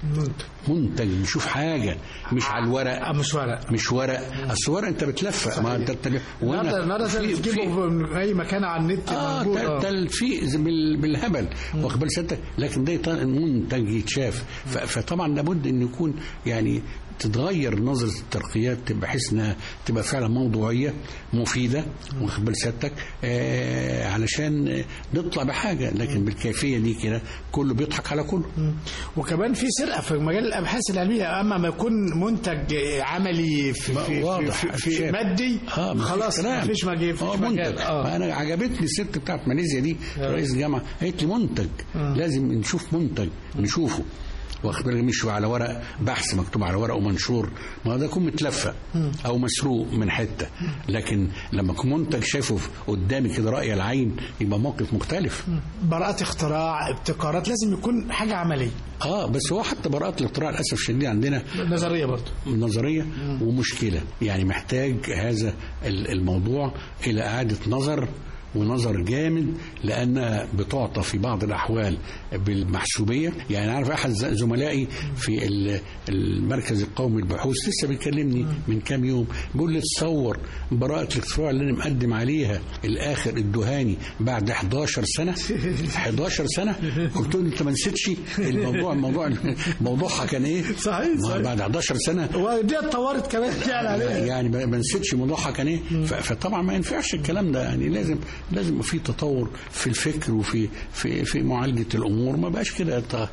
منتج نشوف حاجة مش على الورق آه، مش ورق مش ورق اصل ورق انت بتلفق ما انت انت النهارده النهارده في- زي في- تجيبه من اي مكان على النت اه موجود ده- ده ال- في زي بال- بالهبل واخد بال سيادتك لكن ده يط- منتج يتشاف ف- فطبعا لابد ان يكون يعني تتغير نظرة الترقيات بحيث انها تبقى فعلا موضوعية مفيدة واخد بال سيادتك آه علشان نطلع بحاجة لكن بالكيفية دي كده كله بيضحك على كله وكمان في سرقه في مجال الابحاث العلميه اما ما يكون منتج عملي في, في, واضح في, في, في شايف. مادي اه مفيش خلاص ما كلام. فيش مجال اه منتج اه انا عجبتني الست بتاعت ماليزيا دي رئيس جامعه قالت لي منتج لازم نشوف منتج نشوفه واخد بالك مش على ورق بحث مكتوب على ورق ومنشور ما ده يكون متلفق او مسروق من حته لكن لما يكون منتج شايفه قدامي كده راي العين يبقى موقف مختلف براءة اختراع ابتكارات لازم يكون حاجه عمليه اه بس هو حتى براءة الاختراع للاسف الشديد عندنا نظريه برضه نظرية ومشكلة يعني محتاج هذا ال- الموضوع إلى إعادة نظر ونظر جامد لأنها بتعطى في بعض الأحوال بالمحسوبية يعني عارف أحد ز- زملائي في ال- المركز القومي للبحوث لسه بيكلمني من كام يوم بيقول لي تصور براءة الاختراع اللي أنا مقدم عليها الآخر الدهاني بعد 11 سنة 11 سنة قلت له أنت ما نسيتش الموضوع الموضوع موضوعها كان إيه؟ صحيح، ما صحيح. بعد 11 سنة ودي اتطورت كمان يعني عليها يعني ما ما نسيتش موضوعها كان ايه ف- فطبعا ما ينفعش الكلام ده يعني لازم لازم يبقى في تطور في الفكر وفي في في معالجه الامور ما بقاش كده ت-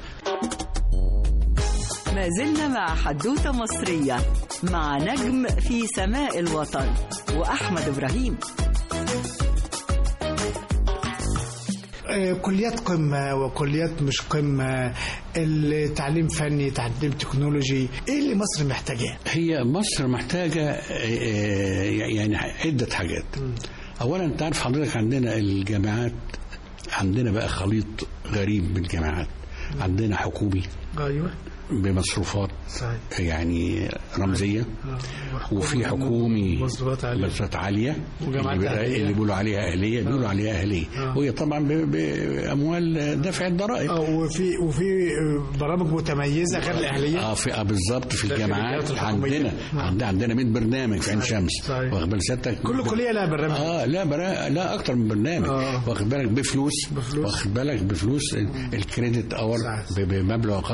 ما زلنا مع حدوتة مصرية مع نجم في سماء الوطن وأحمد إبراهيم آه، كليات قمة وكليات مش قمة التعليم فني تعليم تكنولوجي ايه اللي مصر محتاجاه هي مصر محتاجه آه، آه، يعني عده حاجات اولا انت عارف حضرتك عندنا الجامعات عندنا بقى خليط غريب بالجامعات عندنا حكومي ايوه بمصروفات صحيح يعني رمزيه وفي حكومي مصروفات عالية. مصروفات عاليه وجامعات اللي, بيبقى- أهلية. اللي بيقولوا عليها اهليه بيقولوا عليها اهليه آه. وهي طبعا ب- باموال دفع الضرائب اه وفي وفي برامج متميزه غير الاهليه اه في آه بالظبط في ده في الجامعات الجامعات الحكومية. عندنا نعم. عندنا عندنا 100 برنامج في عين شمس صحيح. واخد بال سيادتك كل كليه لها برنامج اه لا برا لا اكتر من برنامج آه. واخد بالك بفلوس بفلوس. واخد بالك بفلوس ال- الكريدت اور صحيح. ب- بمبلغ قدره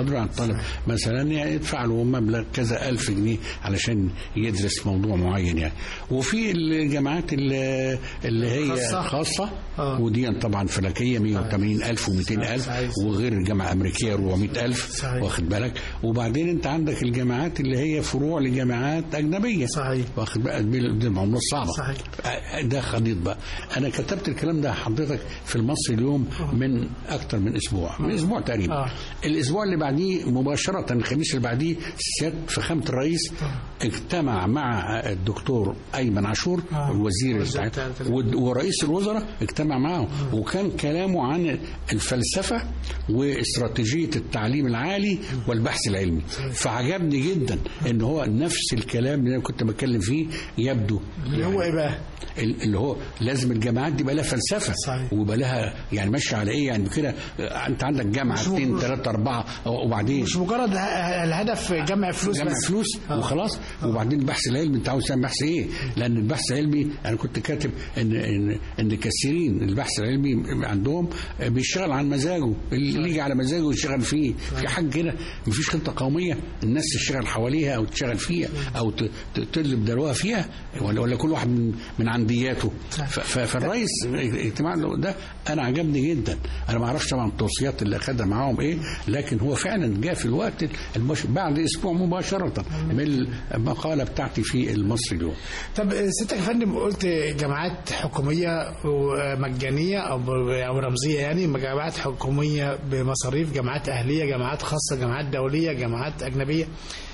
قادرين على الطلب مثلا يعني يدفع له مبلغ كذا ألف جنيه علشان يدرس موضوع معين يعني وفي الجامعات اللي, اللي هي خاصة. خاصة آه. ودي طبعا فلكية 180 ألف و200 ألف صحيح. وغير الجامعة الأمريكية 400 ألف صحيح. واخد بالك وبعدين أنت عندك الجامعات اللي هي فروع لجامعات أجنبية صحيح. واخد بالك دي دي الموضوع صعبة صحيح. ده خليط بقى أنا كتبت الكلام ده حضرتك في المصري اليوم من أكتر من أسبوع من أسبوع تقريبا آه. الأسبوع اللي بعديه مباشرة الخميس اللي بعديه سيادة فخامة الرئيس اجتمع مع الدكتور أيمن عاشور آه. الوزير وزير بتاع بتاع- ود- ورئيس الوزراء اجتمع معه وكان كلامه عن الفلسفة واستراتيجية التعليم العالي والبحث العلمي فعجبني جدا ان هو نفس الكلام اللي انا كنت بتكلم فيه يبدو اللي هو ايه بقى؟ ال- اللي هو لازم الجامعات دي يبقى لها فلسفه صحيح. ويبقى لها يعني ماشيه على ايه يعني كده آه، انت عندك جامعه مش اثنين مجرد- ثلاثه اربعه وبعدين مش مجرد ه- الهدف جمع فلوس جمع بس فلوس آه. وخلاص وبعدين البحث العلمي انت عاوز تعمل بحث ايه؟ لان البحث العلمي انا كنت كاتب ان ان ان كثيرين البحث العلمي عندهم بيشتغل عن مزاجه اللي يجي على مزاجه يشتغل فيه في حاجه كده مفيش خطه قوميه الناس تشتغل حواليها او تشتغل فيها او ت- ت- تقلب دروها فيها ولا ولا كل واحد من من عندياته ف- ف- فالرئيس اجتماع ده انا عجبني جدا انا ما اعرفش طبعا التوصيات اللي اخذها معاهم ايه لكن هو فعلا جاء في الوقت المش... بعد اسبوع مباشره من المقاله بتاعتي في المصري اليوم طب ستك يا فندم قلت جامعات حكوميه ومجانيه او ب- او رمزيه يعني جامعات حكوميه بمصاريف جامعات اهليه جامعات خاصه جامعات دوليه جامعات اجنبيه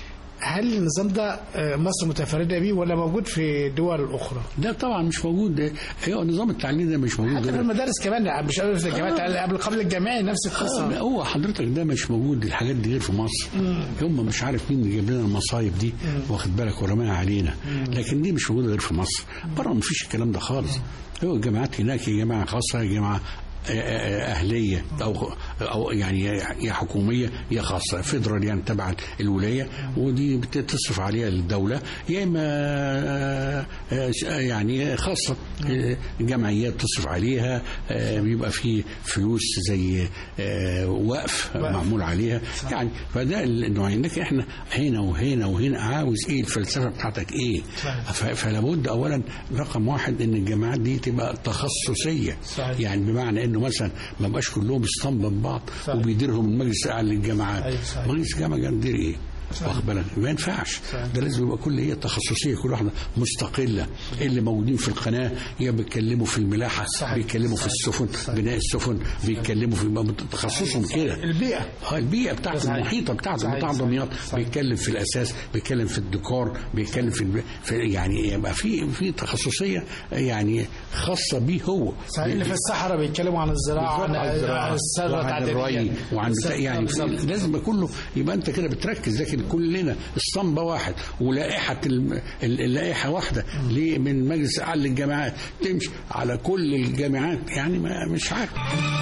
هل النظام ده آه، مصر متفرده بيه ولا موجود في دول اخرى؟ ده طبعا مش موجود هي نظام التعليم ده مش موجود حتى في غير- المدارس كمان لا، مش قبل في الجامعات قبل قبل الجامعي نفس آه، القصه هو حضرتك ده مش موجود الحاجات دي غير في مصر هم مش عارف مين اللي جاب لنا المصايب دي واخد بالك ورماها علينا لكن دي مش موجوده غير في مصر بره مفيش الكلام ده خالص هو الجامعات هناك يا جماعه خاصه يا جماعه آه، آه، أهلية أو أو يعني يا حكومية يا خاصة فيدرال يعني تبع الولاية ودي بتصرف عليها الدولة يا إما آه، آه، يعني خاصة آه، جمعيات تصرف عليها آه، بيبقى في فلوس زي آه، وقف معمول عليها يعني فده النوعين لكن احنا هنا وهنا وهنا عاوز ايه الفلسفه بتاعتك ايه ف- فلا بد اولا رقم واحد ان الجامعات دي تبقى تخصصيه صحيح. يعني بمعنى انه مثلا ما بقاش كلهم اسطمبة بعض صحيح. وبيديرهم المجلس الاعلى للجامعات أيوة، صحيح. مجلس الجامعه جاي يدير ايه واخد بالك ما ينفعش ده لازم يبقى كل هي تخصصيه كل واحده مستقله اللي موجودين في القناه يا بيتكلموا في الملاحه صحيح. بيتكلموا في السفن بناء السفن بيتكلموا في يبقى تخصصهم كده البيئه اه البيئه بتاعته صحيح. المحيطه بتاعته صحيح، بتاع صحيح، دمياط صحيح. بيتكلم في الاساس بيتكلم في الديكور بيتكلم في, الب... في يعني يبقى في في تخصصيه يعني خاصه بيه هو صحيح اللي في الصحراء بيتكلموا عن الزراعه بالظبط، عن عن الزراعة عن الثروه وعن الري التعدينيه وعن بتاع- يعني بالظبط. لازم يبقى كله يبقى انت كده بتركز لكن كلنا اسطمبة واحد ولائحة الم- ال- اللائحة واحدة ليه من مجلس أعلى للجامعات تمشي على كل الجامعات يعني ما مش عارف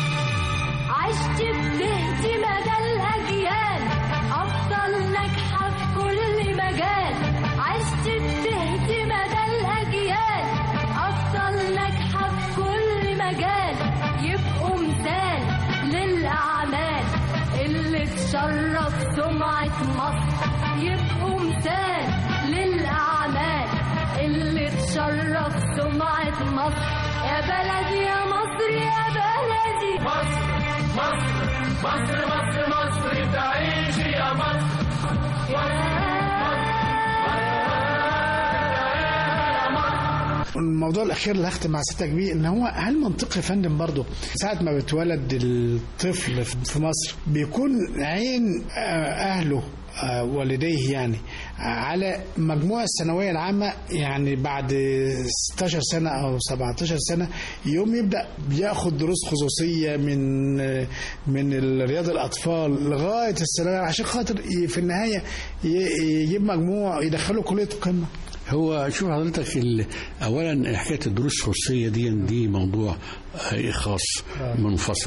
عشت بتهدي مدى الأجيال أفضل ناجحة في كل مجال عشت بتهدي مدى الأجيال أفضل ناجحة في كل مجال يبقوا مثال للأعمال اللي تشرف سمعة مصر يبقوا مثال للأعمال اللي تشرف سمعة مصر يا بلدي يا مصر يا بلدي الموضوع الاخير اللي هختم مع ستك بيه ان هو هل منطقي يا فندم برضه ساعه ما بيتولد الطفل في مصر بيكون عين آه، اهله آه، والديه يعني على مجموع الثانويه العامه يعني بعد 16 سنه او 17 سنه يوم يبدا بياخد دروس خصوصيه من آه، من رياض الاطفال لغايه الثانويه عشان خاطر ي- في النهايه ي- يجيب مجموع يدخله كليه قمه هو شوف حضرتك ال- اولا حكايه الدروس الخصوصيه دي دي موضوع آه، خاص منفصل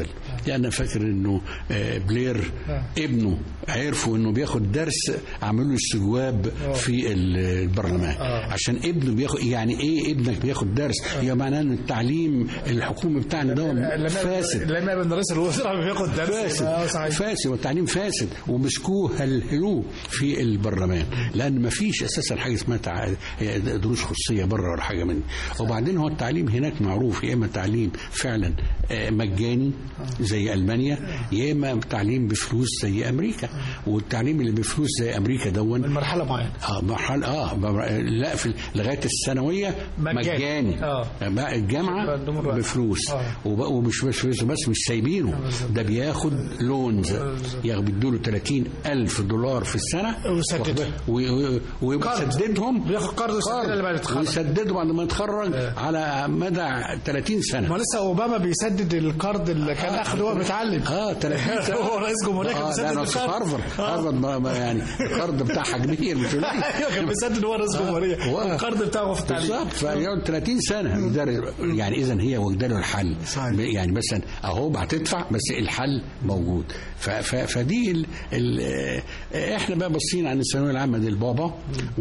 يعني انا فاكر انه آه، بلير آه. ابنه عرفوا انه بياخد درس عملوا له استجواب في ال- البرلمان آه. عشان ابنه بياخد يعني ايه ابنك بياخد درس هي معناه ان التعليم الحكومي بتاعنا ده لما فاسد لما ابن رئيس الوزراء بياخد درس آه، فاسد صحيح. فاسد والتعليم فاسد ومسكوه هلهلوه في البرلمان لان ما فيش اساسا حاجه اسمها تع... هي دروس خصوصيه بره ولا حاجه من دي. وبعدين هو التعليم هناك معروف يا اما تعليم فعلا آه، مجاني زي المانيا يا اما تعليم بفلوس زي امريكا والتعليم اللي بفلوس زي امريكا دون من مرحله معينه اه مرحله اه بر- لا في لغايه الثانويه مجاني. مجاني آه. بقى الجامعه عندهم الوقت. بفلوس آه. وب- ومش بس فلوس بس مش سايبينه ده بياخد لونز بيدوا له 30 ألف دولار في السنة ويسددهم. و- و- ويسددهم بياخد قرض ويسددها لما يتخرج. ويسدده بعد ما يتخرج على مدى 30 ما سنة لسه اوباما بيسدد القرض اللي كان اخده وهو بيتعلم اه 30 سنة هو رئيس جمهورية كان آه، بيسدد لا انا في القرض. هارفرد آه. هارفرد ما- ما يعني القرض بتاعها كبير مش قليل. ايوه كان بيسدد وهو رئيس جمهوريه هو- القرض بتاعه في التعليم بالظبط فيقعد 30 سنه يدرس يعني اذا هي واخده له الحل صحيح. يعني مثلا اهو هتدفع بس الحل موجود ف ف فدي ال ال احنا بقى باصين عن الثانويه العامه دي لبابا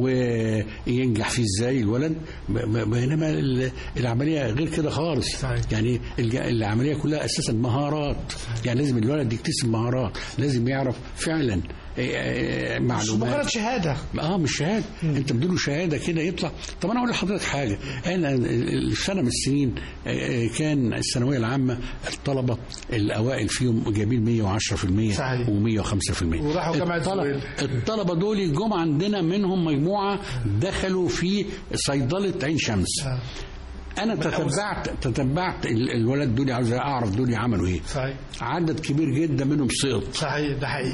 وينجح فيه ازاي الولد ب- ب- بينما ال- العمليه غير كده خالص صحيح. يعني الج- العمليه كلها اساسا مهارات يعني لازم الولد يكتسب مهارات لازم يعرف فعلا آه، آه، مش معلومات مجرد شهاده اه مش شهاده انت مديله شهاده كده يطلع طب انا اقول لحضرتك حاجه انا السنه من السنين آه، آه، كان الثانويه العامه الطلبه الاوائل فيهم جايبين 110% صحيح. و105% وراحوا جامعة الطلبه, سويل. الطلبه دول جم عندنا منهم مجموعه دخلوا في صيدله عين شمس آه. انا تتبعت تتبعت ال- الولد دول عاوز اعرف دول عملوا ايه صحيح عدد كبير جدا منهم سقط صحيح ده حقيقي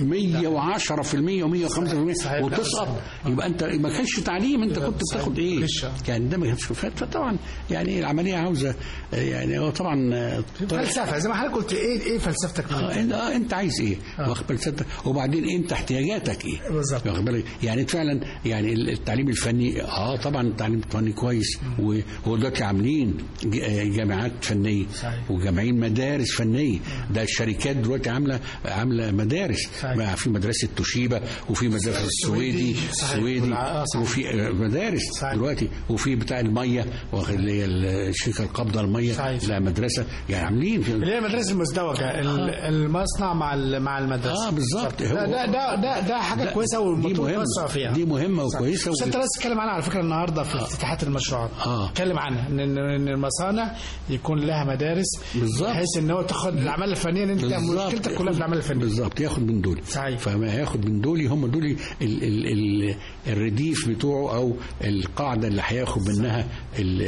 110% و105% صحيح. وتسقط يبقى انت ما كانش تعليم انت كنت بتاخد ايه لسه. كان ده ما كانش فات فطبعا يعني العمليه عاوزه يعني هو طبعا آه، فلسفه زي ما حضرتك قلت ايه ايه فلسفتك من آه، انت آه، انت عايز ايه واخد بالك انت وبعدين انت احتياجاتك ايه بالظبط. واخد بالك يعني فعلا يعني التعليم الفني اه طبعا التعليم الفني كويس وهو دلوقتي عاملين ج- آه، جامعات فنيه صحيح. وجامعين مدارس فنيه ده الشركات دلوقتي عامله عامله مدارس صحيح. ما في مدرسه توشيبا وفي مدرسه السويدي صحيح. السويدي آه، صحيح. وفي آه، مدارس صحيح. دلوقتي وفي بتاع الميه واخد اللي هي الشركه القابضه الميه صحيح. لا مدرسه يعني عاملين في اللي هي المدارس المزدوجه ال- المصنع مع ال- مع المدرسه اه بالظبط ده ده ده ده, ده حاجه لا، كويسه دي والمطلوب مهمة. توسع فيها دي مهمة وكويسة بس و- انت لازم تتكلم عنها على فكره النهارده في افتتاحات المشروعات آه. اتكلم عنها ان ان إن المصانع يكون لها مدارس بالظبط. بحيث ان هو تاخد الاعمال الفنيه ان انت بالظبط. مشكلتك كلها في الاعمال الفنيه بالظبط ياخد من دول صحيح. فما ياخد من دول هم دول ال ال ال الرديف بتوعه او القاعده اللي هياخد منها ال-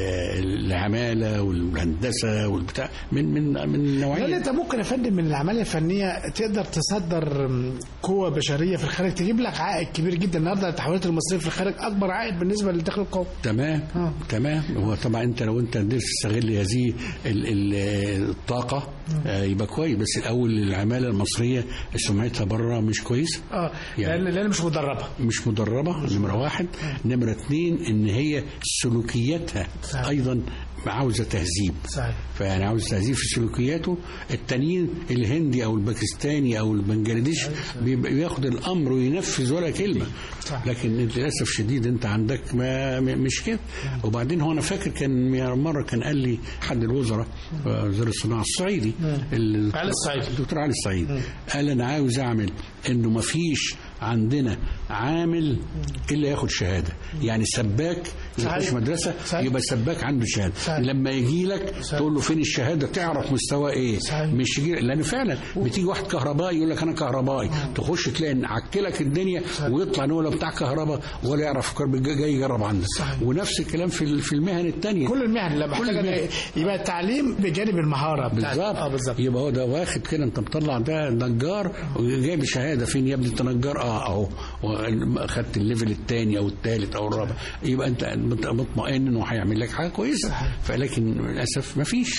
العماله والهندسه والبتاع من من من لان نوعيه انت ممكن يا فندم من الاعمال الفنيه تقدر تصدر قوه بشريه في الخارج تجيب لك عائد كبير جدا النهارده التحولات المصريه في الخارج اكبر عائد بالنسبه للدخل القومي تمام آه. تمام هو طبعا انت لو انت قدرت تستغل هذه ال- ال- الطاقه آه، يبقى كويس بس الاول العماله المصريه سمعتها بره مش كويسه اه يعني- لان لان مش مدربه مش مدربة نمرة واحد نمرة اتنين ان هي سلوكياتها صحيح. ايضا عاوزة تهذيب صحيح فيعني عاوز تهذيب في سلوكياته التانيين الهندي او الباكستاني او البنجلاديش بيبقى بياخد الامر وينفذ ولا كلمه صح. لكن انت للاسف شديد انت عندك ما م- مش كده وبعدين هو انا فاكر كان مره كان قال لي حد الوزراء وزير الصناعه الصعيدي ال- علي الصعيدي. الدكتور علي الصعيد قال انا عاوز اعمل انه ما فيش عندنا عامل الا ياخد شهاده يعني سباك صحيح. يخش مدرسه صحيح. يبقى سباك عنده شهاده صحيح. لما يجي لك تقول له فين الشهاده تعرف مستواه ايه صحيح. مش يجي لان فعلا بتيجي واحد كهربائي يقول لك انا كهربائي تخش تلاقي ان عكلك الدنيا ويطلع ان هو لا بتاع كهرباء ولا يعرف كهرباء جاي يجرب عندك صحيح. ونفس الكلام في ال- في المهن الثانيه كل المهن لا محتاجه المهن. إن يبقى التعليم بجانب المهاره بتاعت- بالظبط اه بالظبط يبقى هو ده واخد كده انت مطلع ده نجار وجايب شهاده فين يا ابني انت نجار اه اهو واخدت الليفل الثاني او الثالث او الرابع يبقى انت مط- مطمئن انه هيعمل لك حاجه كويسه فلكن للاسف ما فيش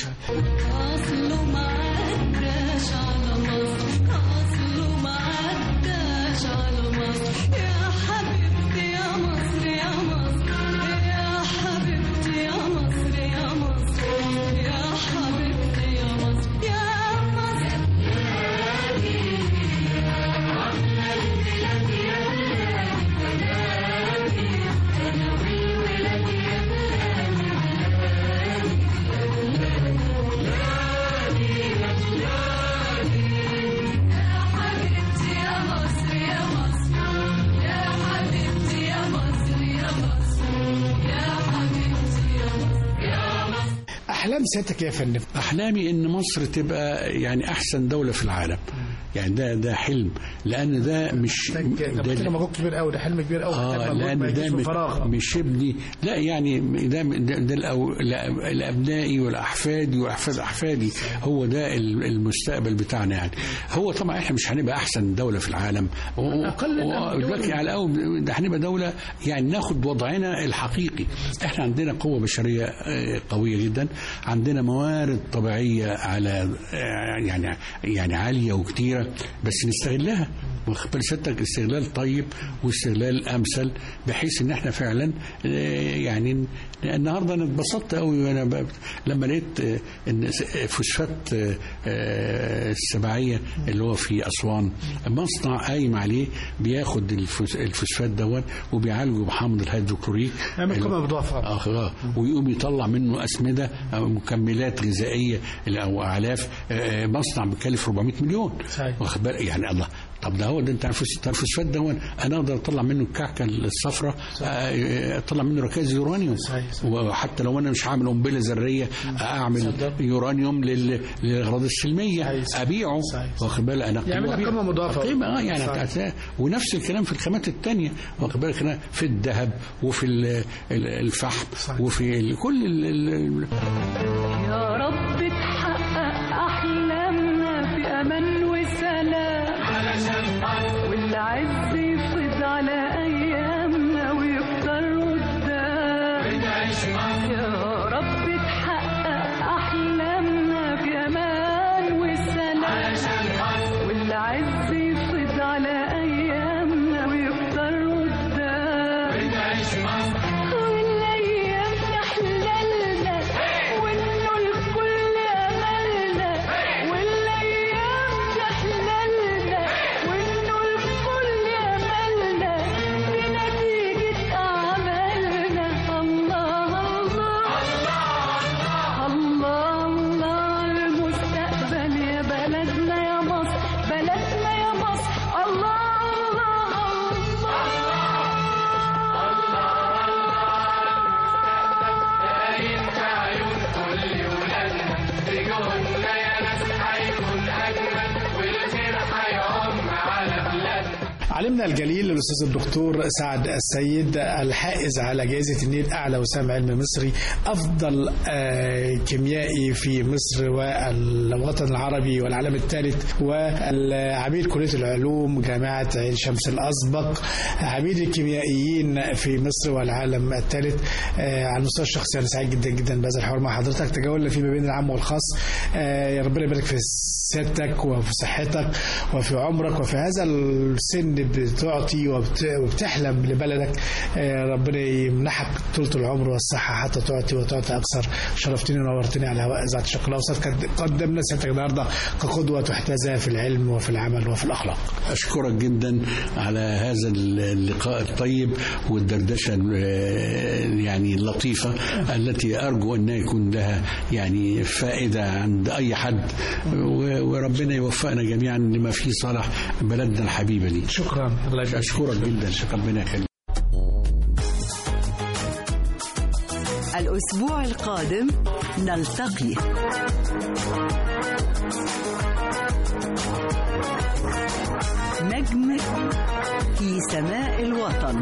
أصله ما عداش على مصر أصله ما عداش على مصر يا حبيبتي يا مصر يا مصر يا حبيبتي يا مصر يا مصر يا حبيبتي يا مصر يا مصر احلام سيادتك إيه يا فندم احلامي ان مصر تبقى يعني احسن دوله في العالم يعني ده ده حلم لان ده مش ده محتاج مجهود كبير قوي ده حلم كبير قوي اه محتاج مجهود ما لان يجيش ده من م- فراغ مش ابني لا يعني ده ده, ده الأو... الأ- الابنائي والاحفادي واحفاد احفادي هو ده ال- المستقبل بتاعنا يعني هو طبعا احنا مش هنبقى احسن دوله في العالم و- أقل و- الدول. دلوقتي على الاول ده هنبقى دوله يعني ناخد وضعنا الحقيقي احنا عندنا قوه بشريه آه، قويه جدا عندنا موارد طبيعيه على آه، يعني يعني عاليه وكتيره بس نستغلها واخد بال سيادتك استغلال طيب واستغلال امثل بحيث ان احنا فعلا آه، يعني النهارده انا اتبسطت قوي وانا ب- لما لقيت آه، ان س- فوسفات آه، آه، السبعيه اللي هو في اسوان مصنع قايم عليه بياخد الفوس- الفوسفات دوت وبيعالجه بحامض الهيدروكلوريك يعمل اللي- قيمة مضافة. آه، آه، ويقوم يطلع منه اسمده أو مكملات غذائيه او اعلاف آه، مصنع بيكلف 400 مليون صحيح. واخد بالك يعني الله طب ده هو ده انت عارف الفوس- الفوسفات ده انا اقدر اطلع منه الكعكه الصفراء آه، اطلع منه ركائز يورانيوم صحيح، صحيح. وحتى لو انا مش هعمل قنبله ذريه اعمل صدق. يورانيوم لل- للاغراض السلميه صحيح، صحيح. ابيعه صحيح. واخد بالك انا يعمل لك أبيعه. قيمة مضافة. قيمه اه يعني صحيح. بتاعت- ونفس الكلام في الخامات التانية واخد بالك هنا في الذهب وفي ال- ال- الفحم صحيح. وفي ال- كل ال- ال- يا رب تحقق أحلامنا في أمان وسلام والعز يفيض على أيامنا ويكتر قدام يا رب تحقق أحلامنا في أمان وسلام والعز يفيض على أيامنا ويكتر قدام والايام تحللنا وانه الكل املنا والايام تحللنا وانه الكل املنا بنتيجه اعمالنا الله الله الله الله المستقبل يا بلدنا يا مصر بلدنا يا مصر الله الله الله علمنا الجليل الاستاذ الدكتور سعد السيد الحائز على جائزه النيل اعلى وسام علمي مصري افضل آه، كيميائي في مصر والوطن العربي والعالم الثالث والعميد كليه العلوم جامعه عين شمس الاسبق عميد الكيميائيين في مصر والعالم الثالث آه، على المستوى الشخصي انا سعيد جدا جدا بهذا الحوار مع حضرتك تجولنا فيه ما بين العام والخاص آه، يا ربنا يبارك في سيادتك وفي صحتك وفي عمرك وفي هذا السن بتعطي وبت- وبتحلم لبلدك آه، ربنا يمنحك طولة العمر والصحة حتى تعطي وتعطي أكثر شرفتني ونورتني على هواء إذاعة الشرق الأوسط قد- قدمنا سيادتك النهاردة كقدوة تحتذى في العلم وفي العمل وفي الأخلاق أشكرك جدا على هذا اللقاء الطيب والدردشة آه، يعني اللطيفة التي أرجو أن يكون لها يعني فائدة عند أي حد و- وربنا يوفقنا جميعا لما فيه صالح بلدنا الحبيبة دي شكرا الله يبارك أشكرك جدا ربنا يخليك الأسبوع القادم نلتقي نجم في سماء الوطن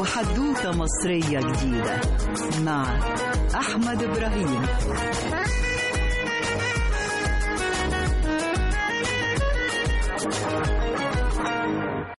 وحدوتة مصرية جديدة مع أحمد إبراهيم